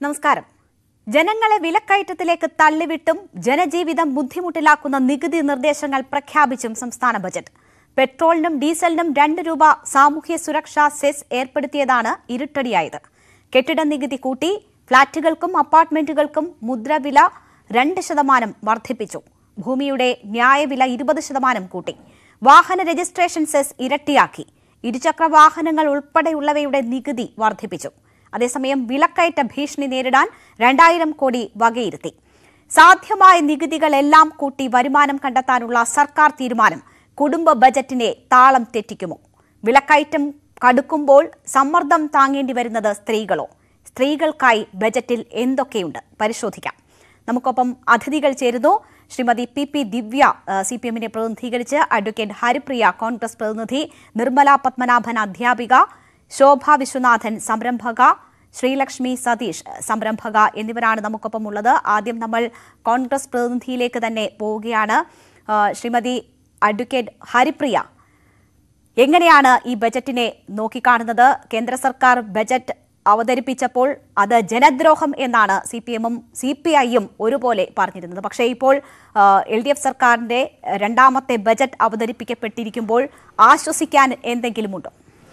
നമസ്കാരം ജനങ്ങളെ വിലക്കയറ്റത്തിലേക്ക് തള്ളിവിട്ടും ജനജീവിതം ബുദ്ധിമുട്ടിലാക്കുന്ന നികുതി നിർദ്ദേശങ്ങൾ പ്രഖ്യാപിച്ചും സംസ്ഥാന ബജറ്റ് പെട്രോളിനും ഡീസലിനും രണ്ട് രൂപ സാമൂഹ്യ സുരക്ഷാ സെസ് ഏർപ്പെടുത്തിയതാണ് ഇരുട്ടടിയായത് കെട്ടിട നികുതി കൂട്ടി ഫ്ളാറ്റുകൾക്കും അപ്പാർട്ട്മെന്റുകൾക്കും മുദ്രവില രണ്ട് ശതമാനം വർദ്ധിപ്പിച്ചു ഭൂമിയുടെ ന്യായവില ഇരുപത് ശതമാനം കൂട്ടി വാഹന രജിസ്ട്രേഷൻ സെസ് ഇരട്ടിയാക്കി ഇരുചക്ര വാഹനങ്ങൾ ഉൾപ്പെടെയുള്ളവയുടെ നികുതി വർദ്ധിപ്പിച്ചു അതേസമയം വിലക്കയറ്റ ഭീഷണി നേരിടാൻ രണ്ടായിരം കോടി വകയിരുത്തി സാധ്യമായ നികുതികളെല്ലാം കൂട്ടി വരുമാനം കണ്ടെത്താനുള്ള സർക്കാർ തീരുമാനം കുടുംബ ബജറ്റിനെ താളം തെറ്റിക്കുമോ വിലക്കയറ്റം കടുക്കുമ്പോൾ സമ്മർദ്ദം താങ്ങേണ്ടി വരുന്നത് സ്ത്രീകളോ സ്ത്രീകൾക്കായി ബജറ്റിൽ എന്തൊക്കെയുണ്ട് പരിശോധിക്കാം നമുക്കൊപ്പം അതിഥികൾ ചേരുന്നു Shrimati P P Divya C P എമ്മിനെ പ്രതിനിധീകരിച്ച് അഡ്വക്കേറ്റ് ഹരിപ്രിയ കോൺഗ്രസ് പ്രതിനിധി നിർമ്മല പത്മനാഭൻ അധ്യാപിക ശോഭ വിശ്വനാഥൻ സംരംഭക ശ്രീലക്ഷ്മി സതീഷ് സംരംഭക എന്നിവരാണ് നമുക്കൊപ്പം ഉള്ളത് ആദ്യം നമ്മൾ കോൺഗ്രസ് പ്രതിനിധിയിലേക്ക് തന്നെ പോവുകയാണ് ആ, ശ്രീമതി അഡ്വക്കേറ്റ് ഹരിപ്രിയ എങ്ങനെയാണ് ഈ ബജറ്റിനെ നോക്കിക്കാണുന്നത് കേന്ദ്ര സർക്കാർ ബജറ്റ് അവതരിപ്പിച്ചപ്പോൾ അത് ജനദ്രോഹം എന്നാണ് സി പി എമ്മും സി പി ഐയും ഒരുപോലെ പറഞ്ഞിരുന്നത് പക്ഷേ ഇപ്പോൾ എൽ ഡി എഫ് സർക്കാരിന്റെ രണ്ടാമത്തെ ബജറ്റ് അവതരിപ്പിക്കപ്പെട്ടിരിക്കുമ്പോൾ ആശ്വസിക്കാൻ എന്തെങ്കിലുമുണ്ടോ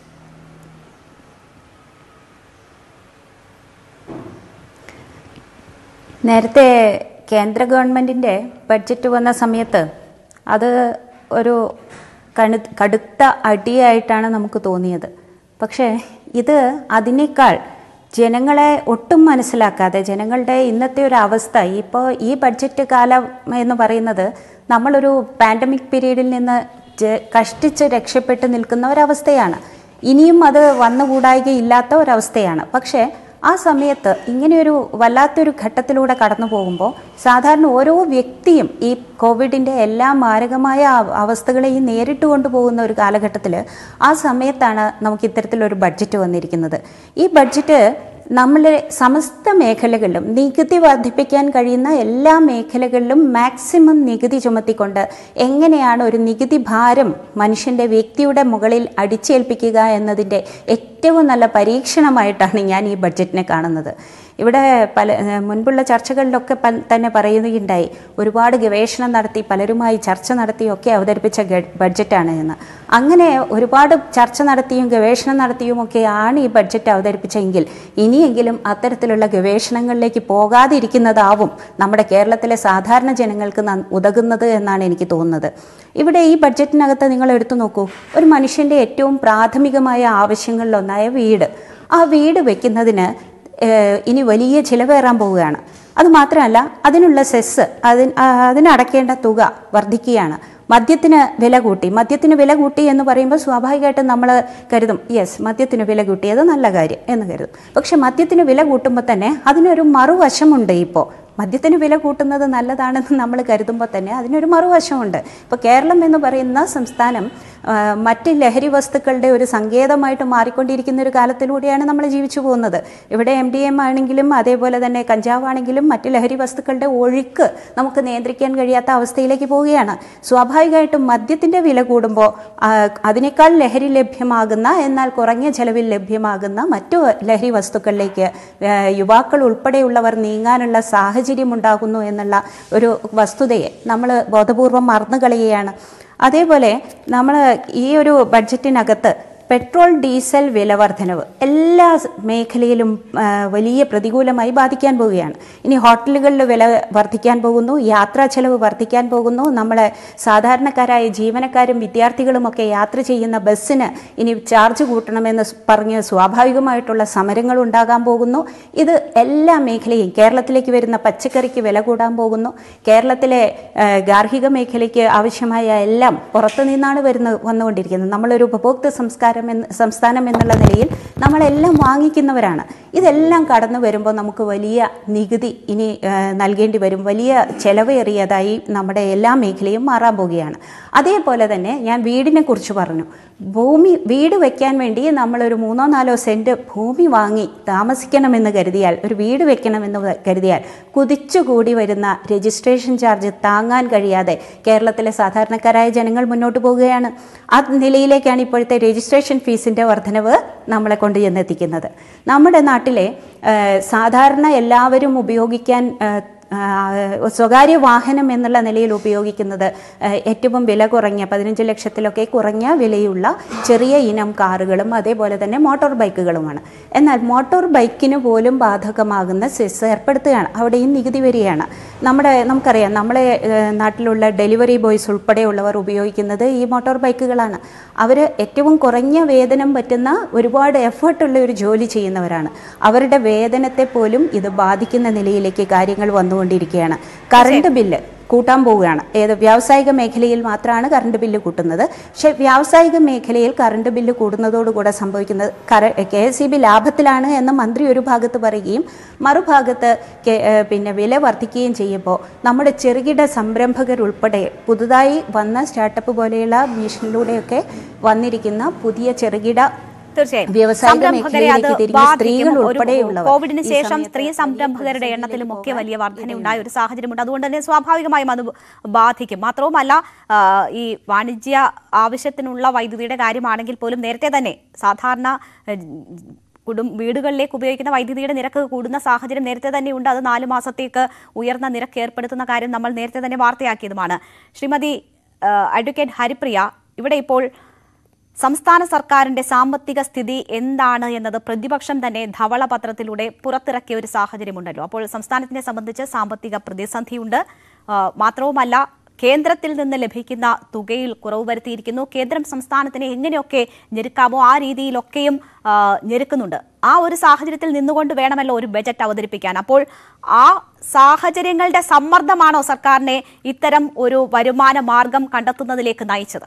നേരത്തെ കേന്ദ്ര ഗവൺമെൻറ്റിൻ്റെ ബഡ്ജറ്റ് വന്ന സമയത്ത് അത് ഒരു കണു കടുത്ത അടിയായിട്ടാണ് നമുക്ക് തോന്നിയത് പക്ഷേ ഇത് അതിനേക്കാൾ ജനങ്ങളെ ഒട്ടും മനസ്സിലാക്കാതെ ജനങ്ങളുടെ ഇന്നത്തെ ഒരു അവസ്ഥ ഇപ്പോൾ ഈ ബഡ്ജറ്റ് കാലം എന്ന് പറയുന്നത് നമ്മളൊരു പാൻഡമിക് പീരീഡിൽ നിന്ന് ജ- കഷ്ടിച്ച് രക്ഷപ്പെട്ട് നിൽക്കുന്ന ഒരവസ്ഥയാണ് ഇനിയും അത് വന്നുകൂടായികയില്ലാത്ത ഒരവസ്ഥയാണ് പക്ഷേ ആ സമയത്ത് ഇങ്ങനെയൊരു വല്ലാത്തൊരു ഘട്ടത്തിലൂടെ കടന്നു പോകുമ്പോൾ സാധാരണ ഓരോ വ്യക്തിയും ഈ കോവിഡിൻ്റെ എല്ലാ മാരകമായ അവ- അവസ്ഥകളെയും നേരിട്ട് കൊണ്ടുപോകുന്ന ഒരു കാലഘട്ടത്തിൽ ആ സമയത്താണ് നമുക്ക് ഇത്തരത്തിലൊരു ബഡ്ജറ്റ് വന്നിരിക്കുന്നത് ഈ ബഡ്ജറ്റ് നമ്മളെ സമസ്ത മേഖലകളിലും നികുതി വർദ്ധിപ്പിക്കാൻ കഴിയുന്ന എല്ലാ മേഖലകളിലും മാക്സിമം നികുതി ചുമത്തിക്കൊണ്ട് എങ്ങനെയാണ് ഒരു നികുതി ഭാരം മനുഷ്യൻ്റെ വ്യക്തിയുടെ മുകളിൽ അടിച്ചേൽപ്പിക്കുക എന്നതിൻ്റെ ഏറ്റവും നല്ല പരീക്ഷണമായിട്ടാണ് ഞാൻ ഈ ബഡ്ജറ്റിനെ കാണുന്നത് ഇവിടെ പല ഏഹ് മുൻപുള്ള ചർച്ചകളിലൊക്കെ പ- തന്നെ പറയുകയുണ്ടായി ഒരുപാട് ഗവേഷണം നടത്തി പലരുമായി ചർച്ച നടത്തിയൊക്കെ അവതരിപ്പിച്ച ഗ- ബഡ്ജറ്റാണ് എന്ന് അങ്ങനെ ഒരുപാട് ചർച്ച നടത്തിയും ഗവേഷണം നടത്തിയുമൊക്കെയാണ് ഈ ബഡ്ജറ്റ് അവതരിപ്പിച്ചെങ്കിൽ ഇനിയെങ്കിലും അത്തരത്തിലുള്ള ഗവേഷണങ്ങളിലേക്ക് പോകാതിരിക്കുന്നതാവും നമ്മുടെ കേരളത്തിലെ സാധാരണ ജനങ്ങൾക്ക് ന- ഉതകുന്നത് എന്നാണ് എനിക്ക് തോന്നുന്നത് ഇവിടെ ഈ ബഡ്ജറ്റിനകത്ത് നിങ്ങൾ എടുത്തു നോക്കൂ ഒരു മനുഷ്യൻ്റെ ഏറ്റവും പ്രാഥമികമായ ആവശ്യങ്ങളിലൊന്നായ വീട് ആ വീട് വെക്കുന്നതിന് ഏഹ് ഇനി വലിയ ചിലവേറാൻ പോവുകയാണ് അത് മാത്രമല്ല അതിനുള്ള സെസ് അതിന് ആ, അതിനടക്കേണ്ട തുക വർദ്ധിക്കുകയാണ് മദ്യത്തിന് വില കൂട്ടി മദ്യത്തിന് വില കൂട്ടി എന്ന് പറയുമ്പോൾ സ്വാഭാവികമായിട്ടും നമ്മൾ കരുതും യെസ് മദ്യത്തിന് വില കൂട്ടിയത് നല്ല കാര്യം എന്ന് കരുതും പക്ഷെ മദ്യത്തിന് വില കൂട്ടുമ്പോൾ തന്നെ അതിനൊരു മറുവശമുണ്ട് ഇപ്പോൾ മദ്യത്തിന് വില കൂട്ടുന്നത് നല്ലതാണെന്ന് നമ്മൾ കരുതുമ്പോൾ തന്നെ അതിനൊരു മറുവശമുണ്ട് ഇപ്പോൾ കേരളം എന്ന് പറയുന്ന സംസ്ഥാനം ആ, മറ്റ് ലഹരി വസ്തുക്കളുടെ ഒരു സങ്കേതമായിട്ട് മാറിക്കൊണ്ടിരിക്കുന്ന ഒരു കാലത്തിലൂടെയാണ് നമ്മൾ ജീവിച്ചു പോകുന്നത് ഇവിടെ എം ഡി എം ആണെങ്കിലും അതേപോലെ തന്നെ കഞ്ചാവാണെങ്കിലും മറ്റ് ലഹരി വസ്തുക്കളുടെ ഒഴുക്ക് നമുക്ക് നിയന്ത്രിക്കാൻ കഴിയാത്ത അവസ്ഥയിലേക്ക് പോവുകയാണ് സ്വാഭാവികമായിട്ടും മദ്യത്തിൻ്റെ വില കൂടുമ്പോൾ ആ, അതിനേക്കാൾ ലഹരി ലഭ്യമാകുന്ന എന്നാൽ കുറഞ്ഞ ചെലവിൽ ലഭ്യമാകുന്ന മറ്റു ലഹരി വസ്തുക്കളിലേക്ക് ആ, യുവാക്കൾ ഉൾപ്പെടെയുള്ളവർ നീങ്ങാനുള്ള സാഹചര്യം ഉണ്ടാകുന്നു എന്നുള്ള ഒരു വസ്തുതയെ നമ്മൾ ബോധപൂർവം മറന്നു കളയുകയാണ് അതേപോലെ നമ്മൾ ഈ ഒരു ബഡ്ജറ്റിനകത്ത് പെട്രോൾ ഡീസൽ വില വർധനവ് എല്ലാ സ് മേഖലയിലും ആ, വലിയ പ്രതികൂലമായി ബാധിക്കാൻ പോവുകയാണ് ഇനി ഹോട്ടലുകളിൽ വില വർദ്ധിക്കാൻ പോകുന്നു യാത്രാ ചെലവ് വർദ്ധിക്കാൻ പോകുന്നു നമ്മളെ സാധാരണക്കാരായ ജീവനക്കാരും വിദ്യാർത്ഥികളുമൊക്കെ യാത്ര ചെയ്യുന്ന ബസ്സിന് ഇനി ചാർജ് കൂട്ടണമെന്ന് സ് പറഞ്ഞ് സ്വാഭാവികമായിട്ടുള്ള സമരങ്ങൾ ഉണ്ടാകാൻ പോകുന്നു ഇത് എല്ലാ മേഖലയും കേരളത്തിലേക്ക് വരുന്ന പച്ചക്കറിക്ക് വില കൂടാൻ പോകുന്നു കേരളത്തിലെ ആ, ഗാർഹിക മേഖലയ്ക്ക് ആവശ്യമായ എല്ലാം പുറത്തു നിന്നാണ് വരുന്ന വന്നുകൊണ്ടിരിക്കുന്നത് നമ്മളൊരു ഉപഭോക്തൃ സംസ്കാരം എന്ന് സംസ്ഥാനം എന്നുള്ള നിലയിൽ നമ്മളെല്ലാം വാങ്ങിക്കുന്നവരാണ് ഇതെല്ലാം കടന്നു വരുമ്പോൾ നമുക്ക് വലിയ നികുതി ഇനി ആ, നൽകേണ്ടി വരും വലിയ ചെലവേറിയതായി നമ്മുടെ എല്ലാ മേഖലയും മാറാൻ പോവുകയാണ് അതേപോലെ തന്നെ ഞാൻ വീടിനെ കുറിച്ച് പറഞ്ഞു ഭൂമി വീട് വെക്കാൻ വേണ്ടി നമ്മളൊരു മൂന്നോ നാലോ സെൻറ്റ് ഭൂമി വാങ്ങി താമസിക്കണമെന്ന് കരുതിയാൽ ഒരു വീട് വെക്കണമെന്ന് വ- കരുതിയാൽ കുതിച്ചുകൂടി വരുന്ന രജിസ്ട്രേഷൻ ചാർജ് താങ്ങാൻ കഴിയാതെ കേരളത്തിലെ സാധാരണക്കാരായ ജനങ്ങൾ മുന്നോട്ട് പോവുകയാണ് ആ നിലയിലേക്കാണ് ഇപ്പോഴത്തെ രജിസ്ട്രേഷൻ ഫീസിൻ്റെ വർധനവ് നമ്മളെ കൊണ്ട് ചെന്നെത്തിക്കുന്നത് നമ്മുടെ നാട്ടിലെ ആ, സാധാരണ എല്ലാവരും ഉപയോഗിക്കാൻ ആ, ആ, സ്വകാര്യ വാഹനം എന്നുള്ള നിലയിൽ ഉപയോഗിക്കുന്നത് ആ, ഏറ്റവും വില കുറഞ്ഞ പതിനഞ്ച് ലക്ഷത്തിലൊക്കെ കുറഞ്ഞ വിലയുള്ള ചെറിയ ഇനം കാറുകളും അതേപോലെ തന്നെ മോട്ടോർ ബൈക്കുകളുമാണ് എന്നാൽ മോട്ടോർ ബൈക്കിന് പോലും ബാധകമാകുന്ന സെസ് ഏർപ്പെടുത്തുകയാണ് അവിടെയും നികുതി വരികയാണ് നമ്മുടെ നമുക്കറിയാം നമ്മളെ ഏഹ്, നാട്ടിലുള്ള ഡെലിവറി ബോയ്സ് ഉൾപ്പെടെയുള്ളവർ ഉപയോഗിക്കുന്നത് ഈ മോട്ടോർ ബൈക്കുകളാണ് അവർ ഏറ്റവും കുറഞ്ഞ വേതനം പറ്റുന്ന ഒരുപാട് എഫേർട്ടുള്ള ഒരു ജോലി ചെയ്യുന്നവരാണ് അവരുടെ വേതനത്തെ പോലും ഇത് ബാധിക്കുന്ന നിലയിലേക്ക് കാര്യങ്ങൾ വന്നുകൊണ്ടിരിക്കുകയാണ് കറണ്ട് ബില്ല് കൂട്ടാൻ പോവുകയാണ് ഏത് വ്യാവസായിക മേഖലയിൽ മാത്രമാണ് കറണ്ട് ബില്ല് കൂട്ടുന്നത് പക്ഷേ വ്യാവസായിക മേഖലയിൽ കറണ്ട് ബില്ല് കൂടുന്നതോടുകൂടെ സംഭവിക്കുന്നത് കെ എസ് ഇ ബി ലാഭത്തിലാണ് എന്ന് മന്ത്രി ഒരു ഭാഗത്ത് പറയുകയും മറുഭാഗത്ത് കെ- ഏഹ് പിന്നെ വില വർദ്ധിക്കുകയും ചെയ്യുമ്പോൾ നമ്മുടെ ചെറുകിട സംരംഭകരുൾപ്പെടെ പുതുതായി വന്ന സ്റ്റാർട്ടപ്പ് പോലെയുള്ള മിഷനിലൂടെയൊക്കെ വന്നിരിക്കുന്ന പുതിയ ചെറുകിട തീർച്ചയായും വ്യവസായിക സംരംഭകരെ അത് മേഖലയിലേക്ക് തിരിഞ്ഞ ബാധിക്കും. സ്ത്രീകൾ ഒരു ഉൾപ്പെടെയുള്ളവർ കോവിഡിന് ഈ ശേഷം സമയത്ത് സ്ത്രീ വലിയ സംരംഭകരുടെ പ്രതിസന്ധിയിലേക്ക് എണ്ണത്തിലും ഒക്കെ പോകാൻ വലിയ വർധനയുണ്ടായ ഒരു സാഹചര്യമുണ്ട് അതുകൊണ്ട് തന്നെ സ്വാഭാവികമായും അത് ബാധിക്കും മാത്രവുമല്ല ആ, ഈ വാണിജ്യ ആവശ്യത്തിനുള്ള വൈദ്യുതിയുടെ കാര്യമാണെങ്കിൽ പോലും നേരത്തെ തന്നെ സാധാരണ ഏഹ്, കുടും വീടുകളിലേക്ക് ഉപയോഗിക്കുന്ന വൈദ്യുതിയുടെ നിരക്ക് കൂടുന്ന സാഹചര്യം നേരത്തെ തന്നെ ഉണ്ട് അത് നാല് മാസത്തേക്ക് ഉയർന്ന നിരക്ക് ഏർപ്പെടുത്തുന്ന കാര്യം നമ്മൾ നേരത്തെ തന്നെ വാർത്തയാക്കിയതുമാണ് ശ്രീമതി ആ, അഡ്വക്കേറ്റ് ഹരിപ്രിയ ഇവിടെ ഇപ്പോൾ സംസ്ഥാന സർക്കാരിന്റെ സാമ്പത്തിക സ്ഥിതി എന്താണ് എന്നത് പ്രതിപക്ഷം തന്നെ ധവളപത്രത്തിലൂടെ പുറത്തിറക്കിയ ഒരു സാഹചര്യമുണ്ടല്ലോ അപ്പോൾ സംസ്ഥാനത്തിനെ സംബന്ധിച്ച് സാമ്പത്തിക പ്രതിസന്ധിയുണ്ട് ആ, മാത്രവുമല്ല കേന്ദ്രത്തിൽ നിന്ന് ലഭിക്കുന്ന തുകയിൽ കുറവ് വരുത്തിയിരിക്കുന്നു കേന്ദ്രം സംസ്ഥാനത്തിനെ എങ്ങനെയൊക്കെ ഞെരുക്കാമോ ആ രീതിയിലൊക്കെയും ആ, ഞെരുക്കുന്നുണ്ട് ആ ഒരു സാഹചര്യത്തിൽ നിന്നുകൊണ്ട് വേണമല്ലോ ഒരു ബജറ്റ് അവതരിപ്പിക്കാൻ അപ്പോൾ ആ സാഹചര്യങ്ങളുടെ സമ്മർദ്ദമാണോ സർക്കാരിനെ ഇത്തരം ഒരു വരുമാന മാർഗം കണ്ടെത്തുന്നതിലേക്ക് നയിച്ചത്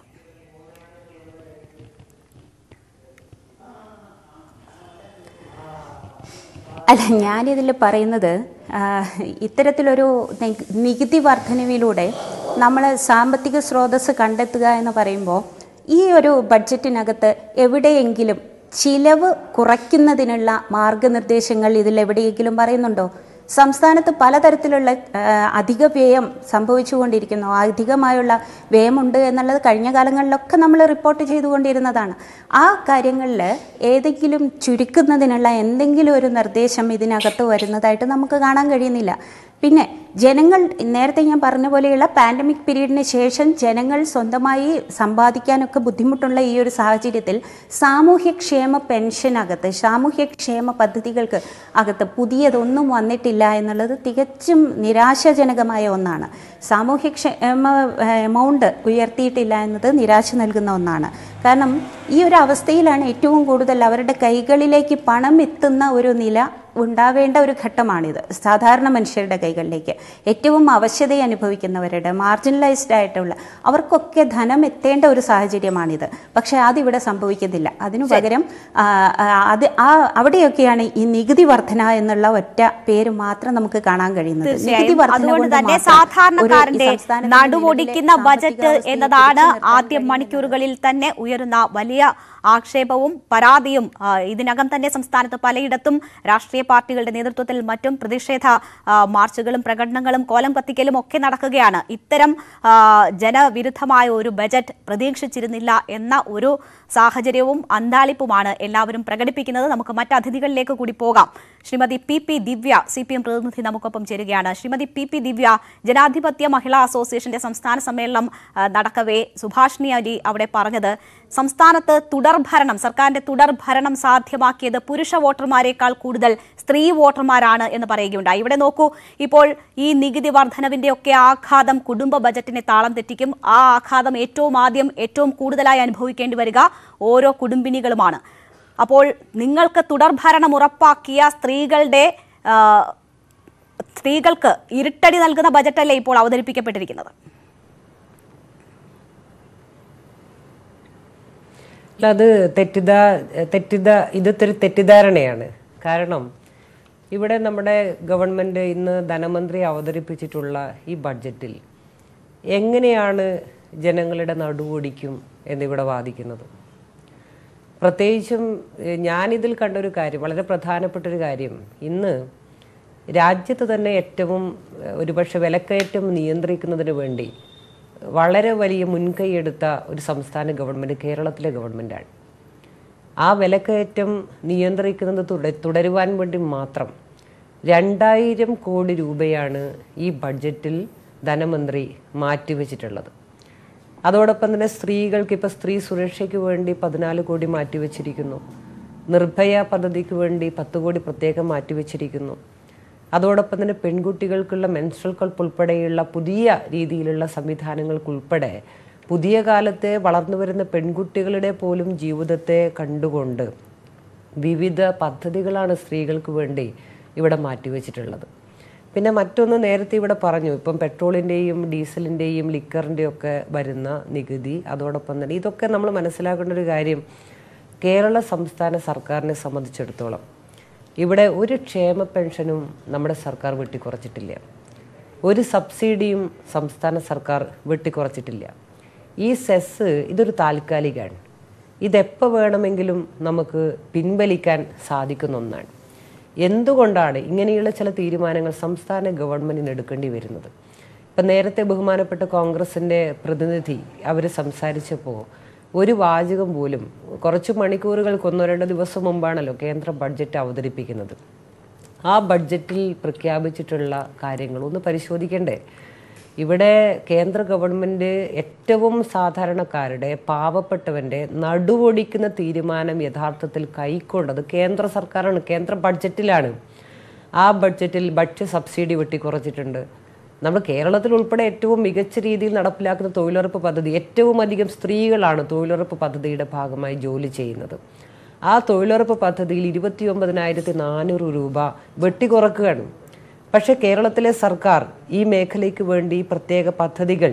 അല്ല ഞാനിതിൽ പറയുന്നത് ആ, ഇത്തരത്തിലൊരു നി- നികുതി വർധനവിലൂടെ നമ്മൾ സാമ്പത്തിക സ്രോതസ്സ് കണ്ടെത്തുക എന്ന് പറയുമ്പോൾ ഈ ഒരു ബഡ്ജറ്റിനകത്ത് എവിടെയെങ്കിലും ചിലവ് കുറയ്ക്കുന്നതിനുള്ള മാർഗനിർദ്ദേശങ്ങൾ ഇതിൽ എവിടെയെങ്കിലും പറയുന്നുണ്ടോ സംസ്ഥാനത്ത് പലതരത്തിലുള്ള ആ, അധിക വ്യയം സംഭവിച്ചുകൊണ്ടിരിക്കുന്നു അധികമായുള്ള വ്യയമുണ്ട് എന്നുള്ളത് കഴിഞ്ഞ കാലങ്ങളിലൊക്കെ നമ്മൾ റിപ്പോർട്ട് ചെയ്തുകൊണ്ടിരുന്നതാണ് ആ കാര്യങ്ങളിൽ ഏതെങ്കിലും ചുരുക്കുന്നതിനുള്ള എന്തെങ്കിലും ഒരു നിർദ്ദേശം ഇതിനകത്ത് വരുന്നതായിട്ട് നമുക്ക് കാണാൻ കഴിയുന്നില്ല പിന്നെ ജനങ്ങൾ നേരത്തെ ഞാൻ പറഞ്ഞ പോലെയുള്ള പാൻഡമിക് പീരീഡിന് ശേഷം ജനങ്ങൾ സ്വന്തമായി സമ്പാദിക്കാനൊക്കെ ബുദ്ധിമുട്ടുള്ള ഈ ഒരു സാഹചര്യത്തിൽ സാമൂഹ്യക്ഷേമ പെൻഷനകത്ത് സാമൂഹ്യക്ഷേമ പദ്ധതികൾക്ക് അകത്ത് പുതിയതൊന്നും വന്നിട്ടില്ല എന്നുള്ളത് തികച്ചും നിരാശാജനകമായ ഒന്നാണ് സാമൂഹ്യക്ഷേമ എമൗണ്ട് ഉയർത്തിയിട്ടില്ല എന്നത് നിരാശ നൽകുന്ന ഒന്നാണ് കാരണം ഈ ഒരു അവസ്ഥയിലാണ് ഏറ്റവും കൂടുതൽ അവരുടെ കൈകളിലേക്ക് പണം എത്തുന്ന ഒരു നില ഉണ്ടാവേണ്ട ഒരു ഘട്ടമാണിത് സാധാരണ മനുഷ്യരുടെ കൈകളിലേക്ക് ഏറ്റവും അവശത അനുഭവിക്കുന്നവരുടെ മാർജിനലൈസ്ഡ് ആയിട്ടുള്ള അവർക്കൊക്കെ ധനം എത്തേണ്ട ഒരു സാഹചര്യമാണിത് പക്ഷേ അതിവിടെ സംഭവിക്കുന്നില്ല അതിനു പകരം ആ, ആ, അത് ആ അവിടെയൊക്കെയാണ് ഈ നികുതി വർധന എന്നുള്ള ഒറ്റ പേര് മാത്രം നമുക്ക് കാണാൻ കഴിയുന്നത് നികുതി തീർച്ചയായും വർധന അതുകൊണ്ട് കൊണ്ട് തന്നെ മാത്രം ഒരു ഈ സാധാരണക്കാരന്റെ സംസ്ഥാനത്തിന്റെ നടുവൊടിക്കുന്ന നിലവിലെ ബജറ്റ് സാമ്പത്തികാവസ്ഥയെ എന്നതാണ് പിടിച്ചു നിർത്താൻ ആദ്യം കഴിയുന്നത്. മണിക്കൂറുകളിൽ തന്നെ ഉയരുന്ന വലിയ ആക്ഷേപവും പരാതിയും ആ, ഇതിനകം തന്നെ സംസ്ഥാനത്ത് പലയിടത്തും രാഷ്ട്രീയ പാർട്ടികളുടെ നേതൃത്വത്തിൽ മറ്റും പ്രതിഷേധ ആ, മാർച്ചുകളും പ്രകടനങ്ങളും കോലം കത്തിക്കലും ഒക്കെ നടക്കുകയാണ് ഇത്തരം ആ, ജനവിരുദ്ധമായ ഒരു ബജറ്റ് പ്രതീക്ഷിച്ചിരുന്നില്ല എന്ന ഒരു സാഹചര്യവും അന്താളിപ്പുമാണ് എല്ലാവരും പ്രകടിപ്പിക്കുന്നത് നമുക്ക് മറ്റ് അതിഥികളിലേക്ക് കൂടി പോകാം Shrimati P P Divya C P M പ്രതിനിധി നമുക്കൊപ്പം ചേരുകയാണ് ശ്രീമതി പി പി ദിവ്യ ജനാധിപത്യ മഹിളാ അസോസിയേഷന്റെ സംസ്ഥാന സമ്മേളനം ആ, നടക്കവേ സുഭാഷിണി അലി അവിടെ പറഞ്ഞത് സംസ്ഥാനത്ത് തുടർഭരണം സർക്കാരിന്റെ തുടർഭരണം സാധ്യമാക്കിയത് പുരുഷ വോട്ടർമാരെക്കാൾ കൂടുതൽ സ്ത്രീ വോട്ടർമാരാണ് എന്ന് പറയുകയുണ്ടായി ഇവിടെ നോക്കൂ ഇപ്പോൾ ഈ നികുതി വർധനവിന്റെ ഒക്കെ ആഘാതം കുടുംബ ബജറ്റിനെ താളം തെറ്റിക്കും ആ ആഘാതം ഏറ്റവും ആദ്യം ഏറ്റവും കൂടുതലായി അനുഭവിക്കേണ്ടി വരിക ഓരോ കുടുംബിനികളുമാണ് അപ്പോൾ നിങ്ങൾക്ക് തുടർഭരണം ഉറപ്പാക്കിയ സ്ത്രീകളുടെ ആ, സ്ത്രീകൾക്ക് ഇരുട്ടടി നൽകുന്ന ബജറ്റല്ലേ ഇപ്പോൾ അവതരിപ്പിക്കപ്പെട്ടിരിക്കുന്നത് അല്ല അത് തെറ്റിദ്ധാ തെറ്റിദ്ധാ ഇതൊരു തെറ്റിദ്ധാരണയാണ് കാരണം ഇവിടെ നമ്മുടെ ഗവൺമെൻറ് ഇന്ന് ധനമന്ത്രി അവതരിപ്പിച്ചിട്ടുള്ള ഈ ബഡ്ജറ്റിൽ എങ്ങനെയാണ് ജനങ്ങളുടെ നടുവൊടിക്കും എന്നിവിടെ വാദിക്കുന്നത് പ്രത്യേകിച്ചും ഏഹ്, ഞാനിതിൽ കണ്ടൊരു കാര്യം വളരെ പ്രധാനപ്പെട്ട ഒരു കാര്യം ഇന്ന് രാജ്യത്ത് തന്നെ ഏറ്റവും ഏഹ്, ഒരുപക്ഷെ വിലക്കയറ്റം നിയന്ത്രിക്കുന്നതിന് വേണ്ടി വളരെ വലിയ മുൻകൈ എടുത്ത ഒരു സംസ്ഥാന ഗവൺമെൻറ് കേരളത്തിലെ ഗവൺമെൻറ്റാണ് ആ വിലക്കയറ്റം നിയന്ത്രിക്കുന്നത് തുട- തുടരുവാൻ വേണ്ടി മാത്രം രണ്ടായിരം കോടി രൂപയാണ് ഈ ബഡ്ജറ്റിൽ ധനമന്ത്രി മാറ്റിവെച്ചിട്ടുള്ളത് അതോടൊപ്പം തന്നെ സ്ത്രീകൾക്ക് ഇപ്പോൾ സ്ത്രീ സുരക്ഷയ്ക്ക് വേണ്ടി പതിനാല് കോടി മാറ്റിവെച്ചിരിക്കുന്നു നിർഭയ പദ്ധതിക്ക് വേണ്ടി പത്ത് കോടി പ്രത്യേകം മാറ്റിവെച്ചിരിക്കുന്നു അതോടൊപ്പം തന്നെ പെൺകുട്ടികൾക്കുള്ള മെൻസ്ട്രൽ കപ്പ് ഉൾപ്പെടെയുള്ള പുതിയ രീതിയിലുള്ള സംവിധാനങ്ങൾക്കുൾപ്പെടെ പുതിയ കാലത്തെ വളർന്നു വരുന്ന പെൺകുട്ടികളുടെ പോലും ജീവിതത്തെ കണ്ടുകൊണ്ട് വിവിധ പദ്ധതികളാണ് സ്ത്രീകൾക്ക് വേണ്ടി ഇവിടെ മാറ്റിവെച്ചിട്ടുള്ളത് പിന്നെ മറ്റൊന്ന് നേരത്തെ ഇവിടെ പറഞ്ഞു ഇപ്പം പെട്രോളിൻ്റെയും ഡീസലിൻ്റെയും ലിക്കറിൻ്റെയും ഒക്കെ വരുന്ന നികുതി അതോടൊപ്പം തന്നെ ഇതൊക്കെ നമ്മൾ മനസ്സിലാക്കേണ്ട ഒരു കാര്യം കേരള സംസ്ഥാന സർക്കാരിനെ സംബന്ധിച്ചിടത്തോളം ഇവിടെ ഒരു ക്ഷേമ പെൻഷനും നമ്മുടെ സർക്കാർ വെട്ടിക്കുറച്ചിട്ടില്ല ഒരു സബ്സിഡിയും സംസ്ഥാന സർക്കാർ വെട്ടിക്കുറച്ചിട്ടില്ല ഈ സെസ് ഇതൊരു താൽക്കാലികമാണ് ഇതെപ്പോൾ വേണമെങ്കിലും നമുക്ക് പിൻവലിക്കാൻ സാധിക്കുന്ന ഒന്നാണ് എന്തുകൊണ്ടാണ് ഇങ്ങനെയുള്ള ചില തീരുമാനങ്ങൾ സംസ്ഥാന ഗവൺമെന്റിന് എടുക്കേണ്ടി വരുന്നത് ഇപ്പം നേരത്തെ ബഹുമാനപ്പെട്ട കോൺഗ്രസിൻ്റെ പ്രതിനിധി അവർ സംസാരിച്ചപ്പോൾ ഒരു വാചകം പോലും കുറച്ച് മണിക്കൂറുകൾക്ക് ഒന്നോ രണ്ടോ ദിവസം മുമ്പാണല്ലോ കേന്ദ്ര ബഡ്ജറ്റ് അവതരിപ്പിക്കുന്നത് ആ ബഡ്ജറ്റിൽ പ്രഖ്യാപിച്ചിട്ടുള്ള കാര്യങ്ങൾ ഒന്ന് പരിശോധിക്കണ്ടേ ഇവിടെ കേന്ദ്ര ഗവൺമെൻറ് ഏറ്റവും സാധാരണക്കാരുടെ പാവപ്പെട്ടവൻ്റെ നടുവൊടിക്കുന്ന തീരുമാനം യഥാർത്ഥത്തിൽ കൈക്കൊണ്ടത് കേന്ദ്ര സർക്കാരാണ് കേന്ദ്ര ബഡ്ജറ്റിലാണ് ആ ബഡ്ജറ്റിൽ ഭക്ഷ്യ സബ്സിഡി വെട്ടിക്കുറച്ചിട്ടുണ്ട് നമ്മൾ കേരളത്തിൽ ഉൾപ്പെടെ ഏറ്റവും മികച്ച രീതിയിൽ നടപ്പിലാക്കുന്ന തൊഴിലുറപ്പ് പദ്ധതി ഏറ്റവും അധികം സ്ത്രീകളാണ് തൊഴിലുറപ്പ് പദ്ധതിയുടെ ഭാഗമായി ജോലി ചെയ്യുന്നത് ആ തൊഴിലുറപ്പ് പദ്ധതിയിൽ ഇരുപത്തി ഒമ്പതിനായിരത്തി നാനൂറ് രൂപ വെട്ടിക്കുറക്കുകയാണ് പക്ഷേ കേരളത്തിലെ സർക്കാർ ഈ മേഖലയ്ക്ക് വേണ്ടി പ്രത്യേക പദ്ധതികൾ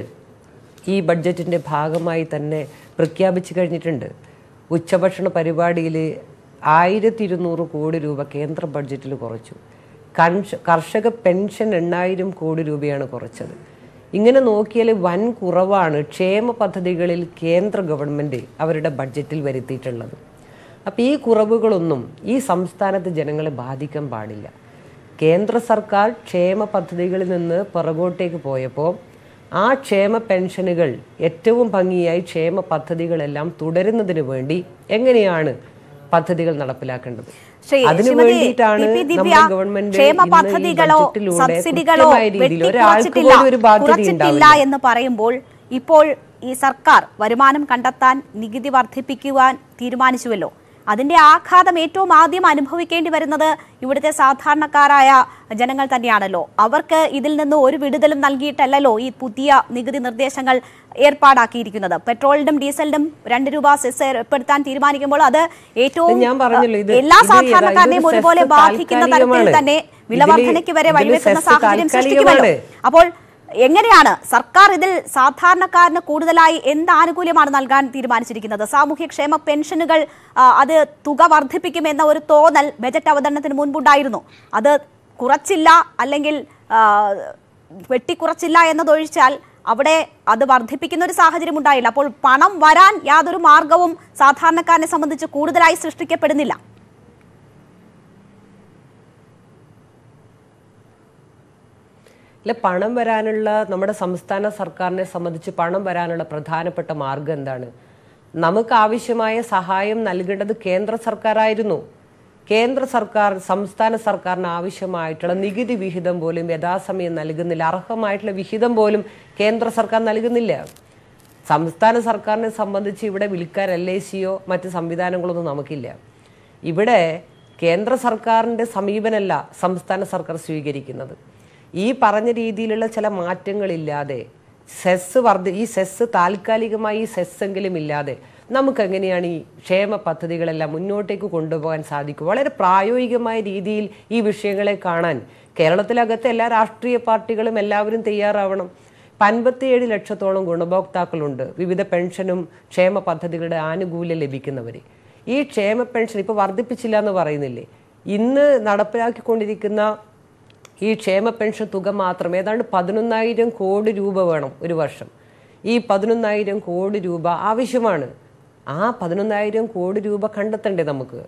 ഈ ബഡ്ജറ്റിൻ്റെ ഭാഗമായി തന്നെ പ്രഖ്യാപിച്ചു കഴിഞ്ഞിട്ടുണ്ട് ഉച്ചഭക്ഷണ പരിപാടിയിൽ ആയിരത്തി ഇരുന്നൂറ് കോടി രൂപ കേന്ദ്ര ബഡ്ജറ്റിൽ കുറച്ചു കൺഷ കർഷക പെൻഷൻ എണ്ണായിരം കോടി രൂപയാണ് കുറച്ചത് ഇങ്ങനെ നോക്കിയാൽ വൻ കുറവാണ് ക്ഷേമ പദ്ധതികളിൽ കേന്ദ്ര ഗവൺമെൻറ് അവരുടെ ബഡ്ജറ്റിൽ വരുത്തിയിട്ടുള്ളത് അപ്പോൾ ഈ കുറവുകളൊന്നും ഈ സംസ്ഥാനത്തെ ജനങ്ങളെ ബാധിക്കാൻ പാടില്ല കേന്ദ്ര സർക്കാർ ക്ഷേമ പദ്ധതികളിൽ നിന്ന് പുറകോട്ടേക്ക് പോയപ്പോൾ ആ ക്ഷേമ പെൻഷനുകൾ ഏറ്റവും ഭംഗിയായി ക്ഷേമ പദ്ധതികളെല്ലാം തുടരുന്നതിന് വേണ്ടി എങ്ങനെയാണ് പദ്ധതികൾ നടപ്പിലാക്കേണ്ടത് ശ്രീ അതിനു ശ്രീമതി വേണ്ടിയിട്ടാണ് പി. പി. ദിവ്യ, നമ്മുടെ ഗവൺമെന്റ് ക്ഷേമ ഇന്ന് ഈ പദ്ധതികളോ ബഡ്ജറ്റിലൂടെ സബ്സിഡികളോ കൃത്യമായ രീതിയിൽ ഒരാൾക്ക് വെട്ടിക്കുറച്ചിട്ടില്ല പോലും ഒരു ബാധ്യത കുറച്ചിട്ടില്ല ഉണ്ടാവില്ല എന്ന് പറയുമ്പോൾ ഇപ്പോൾ ഈ സർക്കാർ വരുമാനം കണ്ടെത്താൻ നികുതി വർദ്ധിപ്പിക്കുവാൻ തീരുമാനിച്ചുവല്ലോ അതിന്റെ ആഘാതം ഏറ്റവും ആദ്യം അനുഭവിക്കേണ്ടി വരുന്നത് ഇവിടുത്തെ സാധാരണക്കാരായ ജനങ്ങൾ തന്നെയാണല്ലോ അവർക്ക് ഇതിൽ നിന്ന് ഒരു വിടുതലും നൽകിയിട്ടല്ലല്ലോ ഈ പുതിയ നികുതി നിർദ്ദേശങ്ങൾ ഏർപ്പാടാക്കിയിരിക്കുന്നത് പെട്രോളിനും ഡീസലിനും രണ്ട് രൂപ സെസ് ഏർപ്പെടുത്താൻ തീരുമാനിക്കുമ്പോൾ അത് ഏറ്റവും ഞാൻ പറഞ്ഞല്ലോ, ഇത് എല്ലാ ഇത് സാധാരണക്കാരനെയും ഇതൊരു ഒരുപോലെ സെസ് ബാധിക്കുന്ന തരത്തിൽ താൽക്കാലികമാണ്. തന്നെ വില ഇതില് വർധനയ്ക്ക് വരെ ഇതില് വഴിവെക്കുന്ന സെസ് സാഹചര്യം സൃഷ്ടിക്കുമല്ലോ താൽക്കാലികമാണ്. അപ്പോൾ എങ്ങനെയാണ് സർക്കാർ ഇതിൽ സാധാരണക്കാരന് കൂടുതലായി എന്ത് ആനുകൂല്യമാണ് നൽകാൻ തീരുമാനിച്ചിരിക്കുന്നത് സാമൂഹ്യക്ഷേമ പെൻഷനുകൾ ആ, അത് തുക വർദ്ധിപ്പിക്കുമെന്ന ഒരു തോന്നൽ ബജറ്റ് അവതരണത്തിന് മുൻപുണ്ടായിരുന്നു അത് കുറച്ചില്ല അല്ലെങ്കിൽ ആ, വെട്ടിക്കുറച്ചില്ല എന്നതൊഴിച്ചാൽ അവിടെ അത് വർദ്ധിപ്പിക്കുന്ന ഒരു സാഹചര്യം ഉണ്ടായില്ല അപ്പോൾ പണം വരാൻ യാതൊരു മാർഗവും സാധാരണക്കാരനെ സംബന്ധിച്ച് കൂടുതലായി സൃഷ്ടിക്കപ്പെടുന്നില്ല അല്ല പണം വരാനുള്ള നമ്മുടെ സംസ്ഥാന സർക്കാരിനെ സംബന്ധിച്ച് പണം വരാനുള്ള പ്രധാനപ്പെട്ട മാർഗം എന്താണ് നമുക്ക് ആവശ്യമായ സഹായം നൽകേണ്ടത് കേന്ദ്ര സർക്കാരായിരുന്നു കേന്ദ്ര സർക്കാർ സംസ്ഥാന സർക്കാരിന് ആവശ്യമായിട്ടുള്ള നികുതി വിഹിതം പോലും യഥാസമയം നൽകുന്നില്ല അർഹമായിട്ടുള്ള വിഹിതം പോലും കേന്ദ്ര സർക്കാർ നൽകുന്നില്ല സംസ്ഥാന സർക്കാരിനെ സംബന്ധിച്ച് ഇവിടെ വിൽക്കാൻ എൽ ഐ സിയോ മറ്റ് സംവിധാനങ്ങളൊന്നും നമുക്കില്ല ഇവിടെ കേന്ദ്ര സർക്കാരിൻ്റെ സമീപനമല്ല സംസ്ഥാന സർക്കാർ സ്വീകരിക്കുന്നത് ഈ പറഞ്ഞ രീതിയിലുള്ള ചില മാറ്റങ്ങളില്ലാതെ സെസ് വർദ്ധ ഈ സെസ് താൽക്കാലികമായി ഈ സെസ്സെങ്കിലും ഇല്ലാതെ നമുക്ക് എങ്ങനെയാണ് ഈ ക്ഷേമ പദ്ധതികളെല്ലാം മുന്നോട്ടേക്ക് കൊണ്ടുപോകാൻ സാധിക്കും വളരെ പ്രായോഗികമായ രീതിയിൽ ഈ വിഷയങ്ങളെ കാണാൻ കേരളത്തിലകത്തെ എല്ലാ രാഷ്ട്രീയ പാർട്ടികളും എല്ലാവരും തയ്യാറാവണം ഇപ്പം അൻപത്തിയേഴ് ലക്ഷത്തോളം ഗുണഭോക്താക്കളുണ്ട് വിവിധ പെൻഷനും ക്ഷേമ പദ്ധതികളുടെ ആനുകൂല്യം ലഭിക്കുന്നവർ ഈ ക്ഷേമ പെൻഷൻ ഇപ്പോൾ വർദ്ധിപ്പിച്ചില്ല എന്ന് പറയുന്നില്ലേ ഇന്ന് നടപ്പിലാക്കിക്കൊണ്ടിരിക്കുന്ന ഈ ക്ഷേമ പെൻഷൻ തുക മാത്രം ഏതാണ്ട് പതിനൊന്നായിരം കോടി രൂപ വേണം ഒരു വർഷം ഈ പതിനൊന്നായിരം കോടി രൂപ ആവശ്യമാണ് ആ പതിനൊന്നായിരം കോടി രൂപ കണ്ടെത്തണ്ടേ നമുക്ക്